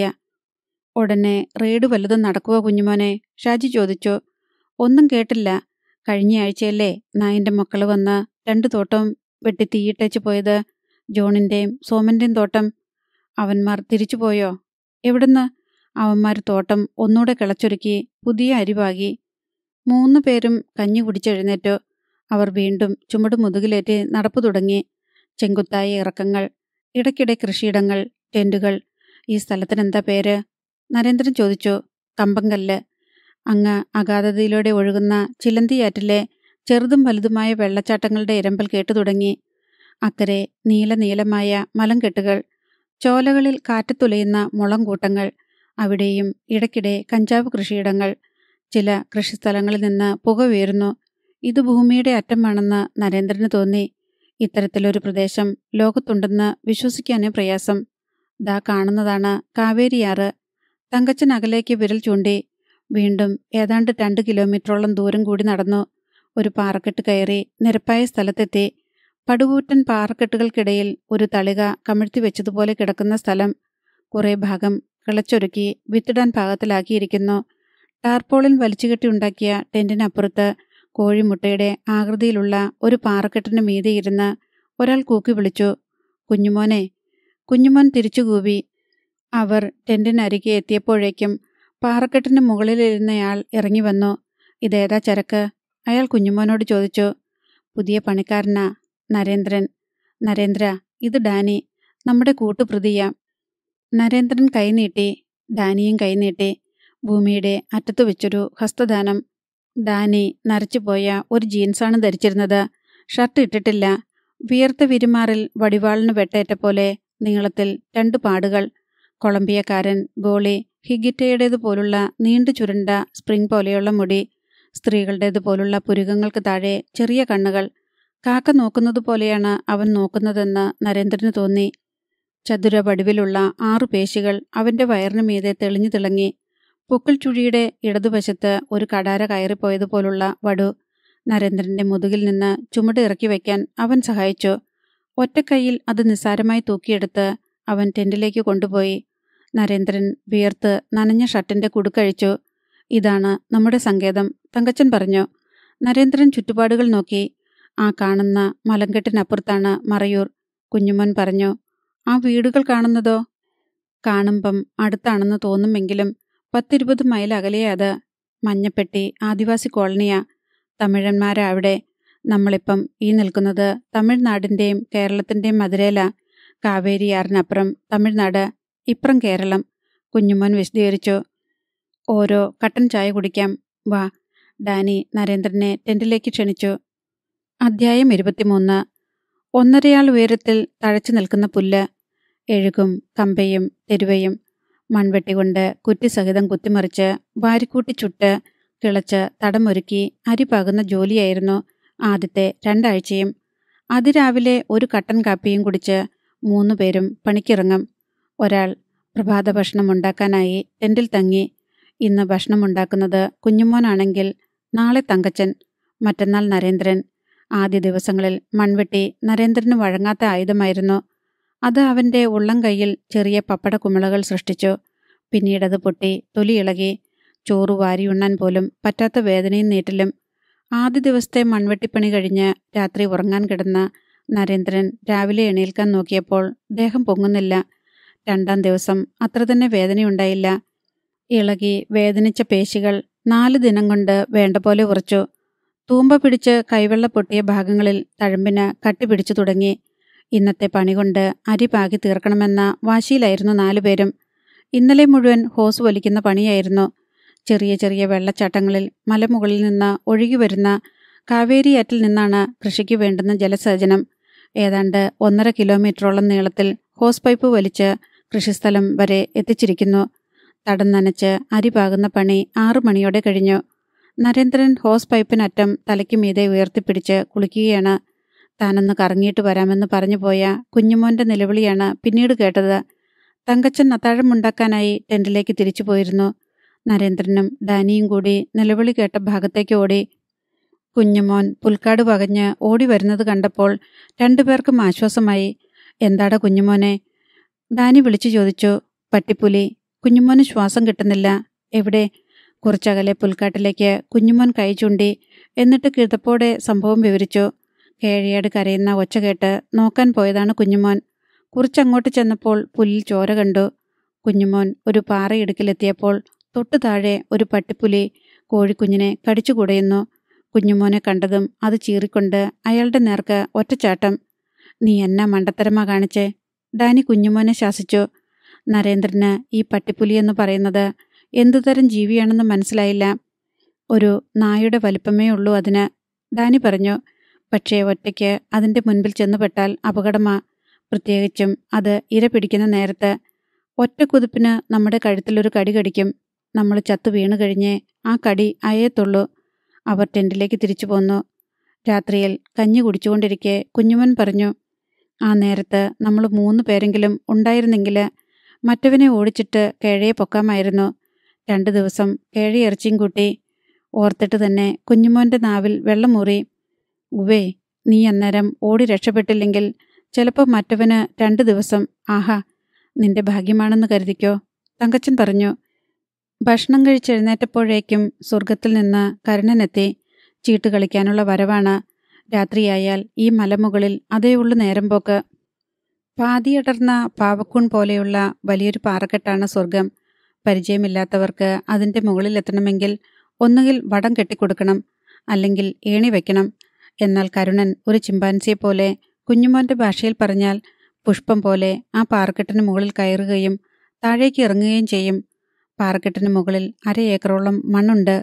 ഉടനെ റെയ്ഡ് വല്ലതും നടക്കുവോ കുഞ്ഞുമോനെ ഷാജി ചോദിച്ചു ഒന്നും കേട്ടില്ല കഴിഞ്ഞ ആഴ്ചയല്ലേ നായിൻ്റെ മക്കൾ വന്ന് രണ്ട് തോട്ടം വെട്ടി തീയിട്ടേച്ച് പോയത് ജോണിൻ്റെയും സോമൻ്റെയും തോട്ടം അവന്മാർ തിരിച്ചു പോയോ എവിടുന്ന് അവന്മാർ തോട്ടം ഒന്നുകൂടെ കിളച്ചൊരുക്കി പുതിയ അരിവാകി മൂന്ന് പേരും കഞ്ഞി കുടിച്ചെഴുന്നേറ്റു അവർ വീണ്ടും ചുമട് മുതുകിലേറ്റ് നടപ്പു തുടങ്ങി ചെങ്കുത്തായ ഇറക്കങ്ങൾ ഇടയ്ക്കിടെ കൃഷിയിടങ്ങൾ ടെൻറ്റുകൾ ഈ സ്ഥലത്തിനെന്താ പേര് നരേന്ദ്രൻ ചോദിച്ചു കമ്പങ്കല്ല് അങ്ങ് അഗാധതയിലൂടെ ഒഴുകുന്ന ചിലന്തിയാറ്റിലെ ചെറുതും വലുതുമായ വെള്ളച്ചാട്ടങ്ങളുടെ ഇരമ്പൽ കേട്ടു തുടങ്ങി അക്കരെ നീല നീലമായ മലംകെട്ടുകൾ ചോലകളിൽ കാറ്റത്തുലയുന്ന മുളം കൂട്ടങ്ങൾ അവിടെയും ഇടയ്ക്കിടെ കഞ്ചാവ് കൃഷിയിടങ്ങൾ ചില കൃഷിസ്ഥലങ്ങളിൽ നിന്ന് പുക ഉയരുന്നു ഇത് ഭൂമിയുടെ അറ്റമാണെന്ന് നരേന്ദ്രന് തോന്നി ഇത്തരത്തിലൊരു പ്രദേശം ലോകത്തുണ്ടെന്ന് വിശ്വസിക്കാനേ പ്രയാസം ദാ കാണുന്നതാണ് കാവേരിയാറ് തങ്കച്ചൻ അകലേക്ക് വിരൽ ചൂണ്ടി വീണ്ടും ഏതാണ്ട് രണ്ട് കിലോമീറ്ററോളം ദൂരം കൂടി നടന്നു ഒരു പാറക്കെട്ട് കയറി നിരപ്പായ സ്ഥലത്തെത്തി പടുകൂറ്റൻ പാറക്കെട്ടുകൾക്കിടയിൽ ഒരു തളിക കമിഴ്ത്തി വെച്ചതുപോലെ കിടക്കുന്ന സ്ഥലം കുറേ ഭാഗം കിളച്ചൊരുക്കി വിത്തിടാൻ പാകത്തിലാക്കിയിരിക്കുന്നു ടാർപോളിൻ വലിച്ചുകെട്ടി ഉണ്ടാക്കിയ ടെന്റിനപ്പുറത്ത് കോഴിമുട്ടയുടെ ആകൃതിയിലുള്ള ഒരു പാറക്കെട്ടിന് മീതെ ഇരുന്ന് ഒരാൾ കൂക്കി വിളിച്ചു കുഞ്ഞുമോനെ കുഞ്ഞുമോൻ തിരിച്ചു കൂവി അവർ ടെന്റിനരികെ എത്തിയപ്പോഴേക്കും പാറക്കെട്ടിന് മുകളിലിരുന്നയാൾ ഇറങ്ങി വന്നു ഇതേതാ ചരക്ക് അയാൾ കുഞ്ഞുമോനോട് ചോദിച്ചു പുതിയ പണിക്കാരനാ നരേന്ദ്രൻ നരേന്ദ്ര ഇത് ഡാനി നമ്മുടെ കൂട്ടുപ്രതിയ നരേന്ദ്രൻ കൈനീട്ടി ഡാനിയും കൈനീട്ടി ഭൂമിയുടെ അറ്റത്തു വെച്ചൊരു ഹസ്തദാനം ഡാനി നരച്ചുപോയ ഒരു ജീൻസാണ് ധരിച്ചിരുന്നത് ഷർട്ട് ഇട്ടിട്ടില്ല വിയർത്ത വിരുമാറിൽ വടിവാളിന് വെട്ടേറ്റ പോലെ നീളത്തിൽ രണ്ട് പാടുകൾ കൊളംബിയക്കാരൻ ഗോളി ഹിഗിറ്റയുടേതുപോലുള്ള നീണ്ടു ചുരുണ്ട സ്പ്രിംഗ് പോലെയുള്ള മുടി സ്ത്രീകളുടേതുപോലുള്ള പുരുകങ്ങൾക്ക് താഴെ ചെറിയ കണ്ണുകൾ കാക്ക നോക്കുന്നത് പോലെയാണ് അവൻ നോക്കുന്നതെന്ന് നരേന്ദ്രന് തോന്നി ചതുര വടിവിലുള്ള ആറു പേശികൾ അവന്റെ വയറിന് മീതെ തെളിഞ്ഞു തിളങ്ങി പൊക്കിൾ ചുഴിയുടെ ഇടതുവശത്ത് ഒരു കടാര കയറിപ്പോയതുപോലുള്ള വടു നരേന്ദ്രന്റെ മുതുകിൽ നിന്ന് ചുമട് ഇറക്കി വയ്ക്കാൻ അവൻ സഹായിച്ചു ഒറ്റക്കൈയിൽ അത് നിസ്സാരമായി തൂക്കിയെടുത്ത് അവൻ ടെന്റിലേക്ക് കൊണ്ടുപോയി നരേന്ദ്രൻ വിയർത്ത് നനഞ്ഞ ഷർട്ടിന്റെ കുടുക്കഴിച്ചു ഇതാണ് നമ്മുടെ സങ്കേതം തങ്കച്ചൻ പറഞ്ഞു നരേന്ദ്രൻ ചുറ്റുപാടുകൾ നോക്കി ആ കാണുന്ന മലങ്കെട്ടിനപ്പുറത്താണ് മറയൂർ കുഞ്ഞുമോൻ പറഞ്ഞു ആ വീടുകൾ കാണുന്നതോ കാണുമ്പം അടുത്താണെന്ന് തോന്നുമെങ്കിലും പത്തിരുപത് മൈൽ അകലെയാ അത് മഞ്ഞപ്പെട്ടി ആദിവാസി കോളനിയാ തമിഴന്മാരാ അവിടെ നമ്മളിപ്പം ഈ നിൽക്കുന്നത് തമിഴ്നാടിൻ്റെയും കേരളത്തിൻ്റെയും മധുരയില കാവേരിയാറിനപ്പുറം തമിഴ്നാട് ഇപ്പുറം കേരളം കുഞ്ഞുമോൻ വിശദീകരിച്ചു ഓരോ കട്ടൻ ചായ കുടിക്കാം വാ ഡാനി നരേന്ദ്രനെ ടെന്റിലേക്ക് ക്ഷണിച്ചു അധ്യായം ഇരുപത്തിമൂന്ന് ഒന്നരയാൾ ഉയരത്തിൽ തഴച്ചു നിൽക്കുന്ന പുല്ല് എഴുകും കമ്പയും തെരുവയും മൺവെട്ടി കൊണ്ട് കുറ്റിസഹിതം കുത്തിമറിച്ച് വാരിക്കൂട്ടി ചുട്ട് കിളച്ച് തടമൊരുക്കി അരി പാകുന്ന ജോലിയായിരുന്നു ആദ്യത്തെ രണ്ടാഴ്ചയും അതിരാവിലെ ഒരു കട്ടൻ കാപ്പിയും കുടിച്ച് മൂന്നു പേരും പണിക്കിറങ്ങും ഒരാൾ പ്രഭാത ഭക്ഷണം ഉണ്ടാക്കാനായി ടെന്റിൽ തങ്ങി ഇന്ന് ഭക്ഷണം ഉണ്ടാക്കുന്നത് കുഞ്ഞുമോനാണെങ്കിൽ നാളെ തങ്കച്ചൻ മറ്റന്നാൾ നരേന്ദ്രൻ ആദ്യ ദിവസങ്ങളിൽ മൺവെട്ടി നരേന്ദ്രന് വഴങ്ങാത്ത ആയുധമായിരുന്നു അത് അവന്റെ ഉള്ളം കൈയിൽ ചെറിയ പപ്പട കുമിളകൾ സൃഷ്ടിച്ചു പിന്നീടത് പൊട്ടി തൊലി ഇളകി ചോറ് വാരിയുണ്ണാൻ പോലും പറ്റാത്ത വേദനയും നീറ്റലും ആദ്യ ദിവസത്തെ മൺവെട്ടിപ്പണി കഴിഞ്ഞ് രാത്രി ഉറങ്ങാൻ കിടന്ന നരേന്ദ്രൻ രാവിലെ എണീൽക്കാൻ നോക്കിയപ്പോൾ ദേഹം പൊങ്ങുന്നില്ല രണ്ടാം ദിവസം അത്ര തന്നെ വേദനയുണ്ടായില്ല ഇളകി വേദനിച്ച പേശികൾ നാല് ദിനം കൊണ്ട് വേണ്ട പോലെ ഉറച്ചു തൂമ്പ പിടിച്ച് കൈവെള്ള പൊട്ടിയ ഭാഗങ്ങളിൽ തഴമ്പിന് കട്ടി പിടിച്ചു തുടങ്ങി ഇന്നത്തെ പണി കൊണ്ട് അരി പാകി തീർക്കണമെന്ന വാശിയിലായിരുന്നു നാലുപേരും ഇന്നലെ മുഴുവൻ ഹോസ് വലിക്കുന്ന പണിയായിരുന്നു ചെറിയ ചെറിയ വെള്ളച്ചാട്ടങ്ങളിൽ മലമുകളിൽ നിന്ന് ഒഴുകി വരുന്ന കാവേരിയാറ്റിൽ നിന്നാണ് കൃഷിക്ക് വേണ്ടുന്ന ജലസേചനം ഏതാണ്ട് ഒന്നര കിലോമീറ്ററോളം നീളത്തിൽ ഹോസ് പൈപ്പ് വലിച്ച് കൃഷിസ്ഥലം വരെ എത്തിച്ചിരിക്കുന്നു തടം നനച്ച് അരി പാകുന്ന പണി ആറു മണിയോടെ കഴിഞ്ഞു നരേന്ദ്രൻ ഹോസ് പൈപ്പിനറ്റം തലയ്ക്ക് മീതെ ഉയർത്തിപ്പിടിച്ച് കുളിക്കുകയാണ് താനൊന്ന് കറങ്ങിയിട്ട് വരാമെന്ന് പറഞ്ഞു പോയ കുഞ്ഞുമോന്റെ നിലവിളിയാണ് പിന്നീട് കേട്ടത് തങ്കച്ചൻ അത്താഴമുണ്ടാക്കാനായി ടെന്റിലേക്ക് തിരിച്ചു പോയിരുന്നു നരേന്ദ്രനും ഡാനിയും കൂടി നിലവിളി കേട്ട ഭാഗത്തേക്ക് ഓടി കുഞ്ഞുമോൻ പുൽക്കാട് പകഞ്ഞ് ഓടി വരുന്നത് കണ്ടപ്പോൾ രണ്ടുപേർക്കും ആശ്വാസമായി എന്താടാ കുഞ്ഞുമോനെ ഡാനി വിളിച്ചു ചോദിച്ചു പട്ടിപ്പുലി കുഞ്ഞുമോന് ശ്വാസം കിട്ടുന്നില്ല എവിടെ കുറച്ചകലെ പുൽക്കാട്ടിലേക്ക് കുഞ്ഞുമോൻ കൈ ചൂണ്ടി എന്നിട്ട് കിതപ്പോടെ സംഭവം വിവരിച്ചു കേഴയാട് കരയുന്ന ഒച്ച കേട്ട് നോക്കാൻ പോയതാണ് കുഞ്ഞുമോൻ കുറച്ചങ്ങോട്ട് ചെന്നപ്പോൾ പുല്ലിൽ ചോര കണ്ടു കുഞ്ഞുമോൻ ഒരു പാറയിടുക്കിലെത്തിയപ്പോൾ തൊട്ടു താഴെ ഒരു പട്ടിപ്പുലി കോഴിക്കുഞ്ഞിനെ കടിച്ചു കുടയുന്നു കുഞ്ഞുമോനെ കണ്ടതും അത് ചീറിക്കൊണ്ട് അയാളുടെ നേർക്ക് ഒറ്റച്ചാട്ടം നീ എന്നാ മണ്ടത്തരമാ കാണിച്ചേ ഡാനി കുഞ്ഞുമോനെ ശാസിച്ചു നരേന്ദ്രന് ഈ പട്ടിപ്പുലിയെന്ന് പറയുന്നത് എന്തുതരം ജീവിയാണെന്ന് മനസ്സിലായില്ല ഒരു നായുടെ വലിപ്പമേ ഉള്ളൂ അതിന് ഡാനി പറഞ്ഞു പക്ഷേ ഒറ്റയ്ക്ക് അതിൻ്റെ മുൻപിൽ ചെന്നുപെട്ടാൽ അപകടമാ പ്രത്യേകിച്ചും അത് ഇര പിടിക്കുന്ന നേരത്ത് ഒറ്റ കുതിപ്പിന് നമ്മുടെ കഴുത്തിലൊരു കടി കടിക്കും നമ്മൾ ചത്തു വീണു കഴിഞ്ഞേ ആ കടി അയത്തുള്ളൂ അവർ ടെൻറ്റിലേക്ക് തിരിച്ചു പോന്നു രാത്രിയിൽ കഞ്ഞി കുടിച്ചുകൊണ്ടിരിക്കെ കുഞ്ഞുമൻ പറഞ്ഞു ആ നേരത്ത് നമ്മൾ മൂന്ന് പേരെങ്കിലും ഉണ്ടായിരുന്നെങ്കിൽ മറ്റവനെ ഓടിച്ചിട്ട് കേഴയെ പൊക്കാമായിരുന്നു രണ്ടു ദിവസം കേഴയിറച്ചിയും കൂട്ടി ഓർത്തിട്ട് തന്നെ കുഞ്ഞുമോൻ്റെ നാവിൽ വെള്ളം മുറി ഉവേ നീ അന്നേരം ഓടി രക്ഷപ്പെട്ടില്ലെങ്കിൽ ചിലപ്പോൾ മറ്റവന് രണ്ട് ദിവസം ആഹാ നിന്റെ ഭാഗ്യമാണെന്ന് കരുതിക്കോ തങ്കച്ചൻ പറഞ്ഞു ഭക്ഷണം കഴിച്ചെഴുന്നേറ്റപ്പോഴേക്കും സ്വർഗത്തിൽ നിന്ന് കരുണനെത്തി ചീട്ട് കളിക്കാനുള്ള വരവാണ് രാത്രിയായാൽ ഈ മലമുകളിൽ അതേയുള്ളു നേരം പോക്ക് പാതിയടർന്ന പാവക്കൂൺ പോലെയുള്ള വലിയൊരു പാറക്കെട്ടാണ് സ്വർഗം പരിചയമില്ലാത്തവർക്ക് അതിൻ്റെ മുകളിലെത്തണമെങ്കിൽ ഒന്നുകിൽ വടം കെട്ടിക്കൊടുക്കണം അല്ലെങ്കിൽ ഏണി വയ്ക്കണം എന്നാൽ കരുണൻ ഒരു ചിമ്പാൻസിയെ പോലെ കുഞ്ഞുമോൻ്റെ ഭാഷയിൽ പറഞ്ഞാൽ പുഷ്പം പോലെ ആ പാറക്കെട്ടിന് മുകളിൽ കയറുകയും താഴേക്ക് ഇറങ്ങുകയും ചെയ്യും പാറക്കെട്ടിന് മുകളിൽ അര ഏക്കറോളം മണ്ണുണ്ട്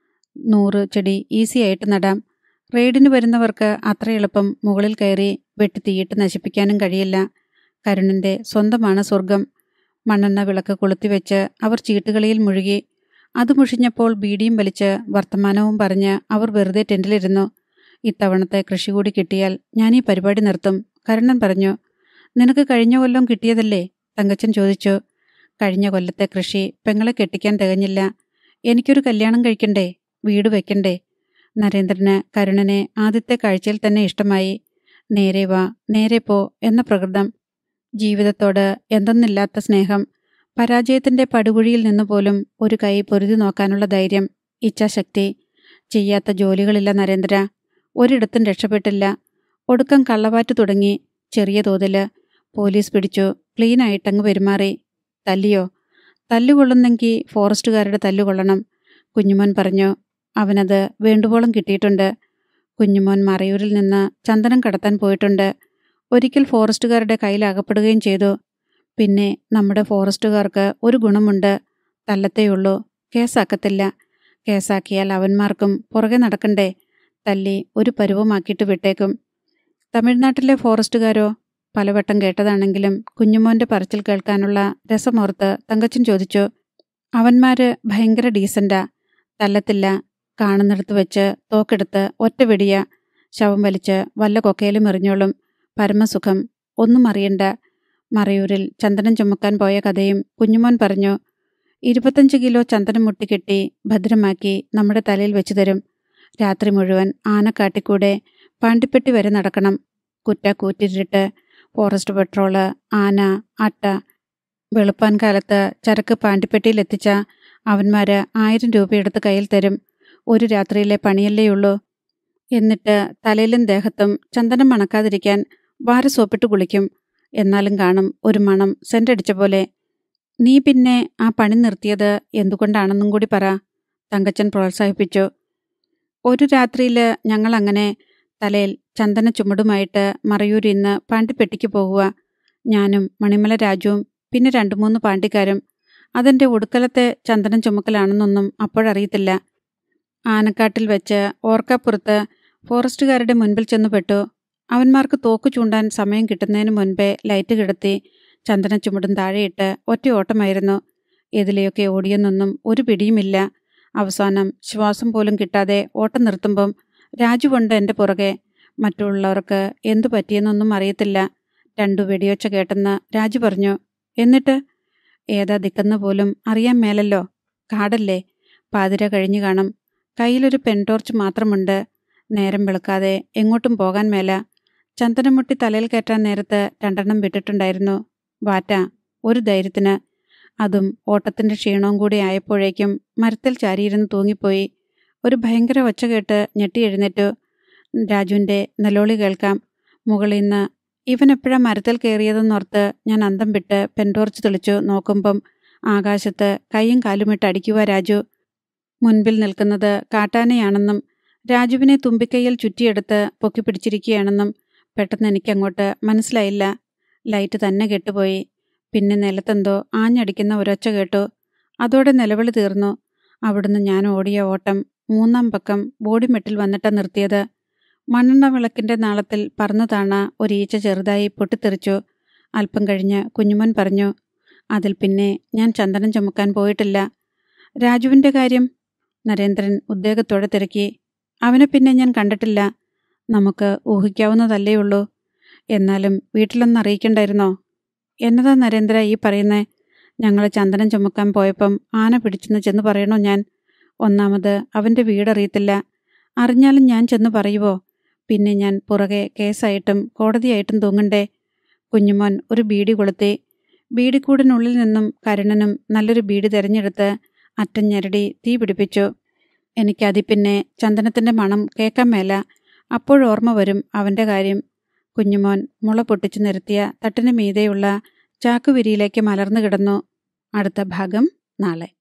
നൂറ് ചെടി ഈസി ആയിട്ട് നടാം റെയ്ഡിന് വരുന്നവർക്ക് അത്ര എളുപ്പം മുകളിൽ കയറി വെട്ടി തീയിട്ട് നശിപ്പിക്കാനും കഴിയില്ല കരുണന്റെ സ്വന്തമാണ് സ്വർഗം മണ്ണെണ്ണ വിളക്ക് കൊളുത്തിവെച്ച് അവർ ചീട്ടുകളിയിൽ മുഴുകി അത് മുഷിഞ്ഞപ്പോൾ ബീഡിയും വലിച്ച് വർത്തമാനവും പറഞ്ഞ് അവർ വെറുതെ ടെൻറ്റിലിരുന്നു ഇത്തവണത്തെ കൃഷി കൂടി കിട്ടിയാൽ ഞാൻ ഈ പരിപാടി നിർത്തും കരുണൻ പറഞ്ഞു നിനക്ക് കഴിഞ്ഞ കൊല്ലം കിട്ടിയതല്ലേ തങ്കച്ചൻ ചോദിച്ചു കഴിഞ്ഞ കൊല്ലത്തെ കൃഷി പെങ്ങളെ കെട്ടിക്കാൻ തികഞ്ഞില്ല എനിക്കൊരു കല്യാണം കഴിക്കണ്ടേ വീട് വെക്കണ്ടേ നരേന്ദ്രന് കരുണനെ ആദ്യത്തെ കാഴ്ചയിൽ തന്നെ ഇഷ്ടമായി നേരെ വാ നേരെ പോ എന്ന പ്രകൃതം ജീവിതത്തോട് എന്തെന്നില്ലാത്ത സ്നേഹം പരാജയത്തിന്റെ പടുകുഴിയിൽ നിന്ന് പോലും ഒരു കൈ പൊരുതി നോക്കാനുള്ള ധൈര്യം ഇച്ഛാശക്തി ചെയ്യാത്ത ജോലികളില്ല നരേന്ദ്ര ഒരിടത്തും രക്ഷപ്പെട്ടില്ല ഒടുക്കം കള്ളവാറ്റ് തുടങ്ങി ചെറിയ തോതില് പോലീസ് പിടിച്ചു ക്ലീനായിട്ടങ്ങ് പെരുമാറി തല്ലിയോ തല്ലുകൊള്ളുന്നെങ്കിൽ ഫോറസ്റ്റുകാരുടെ തല്ലുകൊള്ളണം കുഞ്ഞുമോൻ പറഞ്ഞു അവനത് വേണ്ടുവോളം കിട്ടിയിട്ടുണ്ട് കുഞ്ഞുമോൻ മറയൂരിൽ നിന്ന് ചന്ദനം കടത്താൻ പോയിട്ടുണ്ട് ഒരിക്കൽ ഫോറസ്റ്റുകാരുടെ കയ്യിൽ അകപ്പെടുകയും ചെയ്തു പിന്നെ നമ്മുടെ ഫോറസ്റ്റുകാർക്ക് ഒരു ഗുണമുണ്ട് തല്ലത്തേയുള്ളൂ കേസാക്കത്തില്ല കേസാക്കിയാൽ അവന്മാർക്കും പുറകെ നടക്കണ്ടേ തല്ലി ഒരു പരുവമാക്കിയിട്ട് വിട്ടേക്കും തമിഴ്നാട്ടിലെ ഫോറസ്റ്റുകാരോ പലവട്ടം കേട്ടതാണെങ്കിലും കുഞ്ഞുമോന്റെ പറച്ചിൽ കേൾക്കാനുള്ള രസമോർത്ത് തങ്കച്ചൻ ചോദിച്ചു അവന്മാര് ഭയങ്കര ഡീസന്റാ തല്ലത്തില്ല കാണുന്നിടത്ത് വെച്ച് തോക്കെടുത്ത് ഒറ്റ വെടിയ ശവം വലിച്ച് വല്ല കൊക്കയിലും എറിഞ്ഞോളും പരമസുഖം ഒന്നും അറിയണ്ട മറയൂരിൽ ചന്ദനം ചുമക്കാൻ പോയ കഥയും കുഞ്ഞുമോൻ പറഞ്ഞു ഇരുപത്തഞ്ച് കിലോ ചന്ദനം മുട്ടിക്കെട്ടി ഭദ്രമാക്കി നമ്മുടെ തലയിൽ വെച്ചു തരും രാത്രി മുഴുവൻ ആനക്കാട്ടിക്കൂടെ പാണ്ടിപ്പെട്ടി വരെ നടക്കണം കുറ്റ കൂറ്റിരിട്ട് ഫോറസ്റ്റ് പെട്രോള് ആന അട്ട വെളുപ്പാൻ കാലത്ത് ചരക്ക് പാണ്ടിപ്പെട്ടിയിൽ എത്തിച്ച അവന്മാര് ആയിരം രൂപയെടുത്ത് കയ്യിൽ തരും ഒരു രാത്രിയിലെ പണിയല്ലേയുള്ളൂ എന്നിട്ട് തലയിലും ദേഹത്തും ചന്ദനം മണക്കാതിരിക്കാൻ വാര സോപ്പിട്ട് കുളിക്കും എന്നാലും കാണും ഒരു മണം സെൻ്റടിച്ച പോലെ നീ പിന്നെ ആ പണി നിർത്തിയത് എന്തുകൊണ്ടാണെന്നും കൂടി പറ തങ്കച്ചൻ പ്രോത്സാഹിപ്പിച്ചു ഒരു രാത്രിയിൽ ഞങ്ങളങ്ങനെ തലയിൽ ചന്ദന ചുമടുമായിട്ട് മറയൂരിൽ നിന്ന് പാണ്ടിപ്പെട്ടിക്ക് പോകുക ഞാനും മണിമല രാജുവും പിന്നെ രണ്ടു മൂന്ന് പാണ്ടിക്കാരും അതെൻ്റെ ഒടുക്കലത്തെ ചന്ദനം ചുമക്കലാണെന്നൊന്നും അപ്പോഴറിയത്തില്ല ആനക്കാട്ടിൽ വെച്ച് ഓർക്കാപ്പുറത്ത് ഫോറസ്റ്റുകാരുടെ മുൻപിൽ ചെന്ന് പെട്ടു അവന്മാർക്ക് തോക്ക് ചൂണ്ടാൻ സമയം കിട്ടുന്നതിന് മുൻപേ ലൈറ്റ് കിടത്തി ചന്ദന ചുമടും താഴെയിട്ട് ഒറ്റ ഓട്ടമായിരുന്നു ഇതിലെയൊക്കെ ഓടിയെന്നൊന്നും ഒരു പിടിയുമില്ല അവസാനം ശ്വാസം പോലും കിട്ടാതെ ഓട്ടം നിർത്തുമ്പം രാജു കൊണ്ട് എൻ്റെ പുറകെ മറ്റുള്ളവർക്ക് എന്തു പറ്റിയെന്നൊന്നും അറിയത്തില്ല രണ്ടു വെടിയൊച്ച കേട്ടെന്ന് രാജു പറഞ്ഞു എന്നിട്ട് ഏതാ ദിക്കെന്ന് പോലും അറിയാൻ മേലല്ലോ കാടല്ലേ പാതിര കഴിഞ്ഞു കാണും കയ്യിലൊരു പെൻടോർച്ച് മാത്രമുണ്ട് നേരം വെളുക്കാതെ എങ്ങോട്ടും പോകാൻ മേല ചന്ദനമുട്ടി തലയിൽ കയറ്റാൻ നേരത്ത് രണ്ടെണ്ണം വിട്ടിട്ടുണ്ടായിരുന്നു വാറ്റ ഒരു ധൈര്യത്തിന് അതും ഓട്ടത്തിൻ്റെ ക്ഷീണവും കൂടി ആയപ്പോഴേക്കും മരത്തിൽ ചാരിയിരുന്ന് തൂങ്ങിപ്പോയി ഒരു ഭയങ്കര ഒച്ച കേട്ട് ഞെട്ടി എഴുന്നേറ്റു രാജുവിൻ്റെ നിലോളി കേൾക്കാം മുകളിൽ നിന്ന് ഇവനെപ്പോഴാ മരത്തിൽ കയറിയതെന്നോർത്ത് ഞാൻ അന്തം വിട്ട് പെൻടോർച്ച് തെളിച്ചു നോക്കുമ്പം ആകാശത്ത് കൈയും കാലുമിട്ട് അടിക്കുക രാജു മുൻപിൽ നിൽക്കുന്നത് കാട്ടാനയാണെന്നും രാജുവിനെ തുമ്പിക്കൈയിൽ ചുറ്റിയെടുത്ത് പൊക്കിപ്പിടിച്ചിരിക്കുകയാണെന്നും പെട്ടെന്ന് എനിക്കങ്ങോട്ട് മനസ്സിലായില്ല ലൈറ്റ് തന്നെ കെട്ടുപോയി പിന്നെ നിലത്തെന്തോ ആഞ്ഞടിക്കുന്ന ഒരൊച്ച കേട്ടു അതോടെ നിലവിളി തീർന്നു അവിടുന്ന് ഞാൻ ഓടിയ ഓട്ടം മൂന്നാം പക്കം ബോഡിമെട്ടിൽ വന്നിട്ട് നിർത്തിയത് മണ്ണെണ്ണ വിളക്കിന്റെ നാളത്തിൽ പറന്നു താണ ഒരീച്ച ചെറുതായി പൊട്ടിത്തെറിച്ചു അല്പം കഴിഞ്ഞ് കുഞ്ഞുമോൻ പറഞ്ഞു അതിൽ പിന്നെ ഞാൻ ചന്ദനം ചുമക്കാൻ പോയിട്ടില്ല രാജുവിന്റെ കാര്യം നരേന്ദ്രൻ ഉദ്വേഗത്തോടെ തിരക്കി അവനെ പിന്നെ ഞാൻ കണ്ടിട്ടില്ല നമുക്ക് ഊഹിക്കാവുന്നതല്ലേ ഉള്ളൂ എന്നാലും വീട്ടിലൊന്ന് അറിയിക്കണ്ടായിരുന്നോ എന്നതാ നരേന്ദ്ര ഈ പറയുന്നേ ഞങ്ങൾ ചന്ദനം ചുമക്കാൻ പോയപ്പം ആന പിടിച്ചെന്ന് ചെന്ന് പറയണോ ഞാൻ ഒന്നാമത് അവൻ്റെ വീടറിയത്തില്ല അറിഞ്ഞാലും ഞാൻ ചെന്ന് പറയുവോ പിന്നെ ഞാൻ പുറകെ കേസായിട്ടും കോടതിയായിട്ടും തൂങ്ങണ്ടേ കുഞ്ഞുമോൻ ഒരു ബീഡി കൊളുത്തി ബീഡിക്കൂടിനുള്ളിൽ നിന്നും കരുണനും നല്ലൊരു ബീഡി തിരഞ്ഞെടുത്ത് അറ്റം ഞെരടി തീ പിടിപ്പിച്ചു എനിക്കതി പിന്നെ ചന്ദനത്തിൻ്റെ മണം കേൾക്കാൻ മേല അപ്പോഴോർമ്മ വരും അവൻ്റെ കാര്യം കുഞ്ഞുമോൻ മുള പൊട്ടിച്ചു നിരത്തിയ തട്ടിന് മീതെയുള്ള ചാക്കുവിരിയിലേക്ക് മലർന്നു കിടന്നു അടുത്ത ഭാഗം നാളെ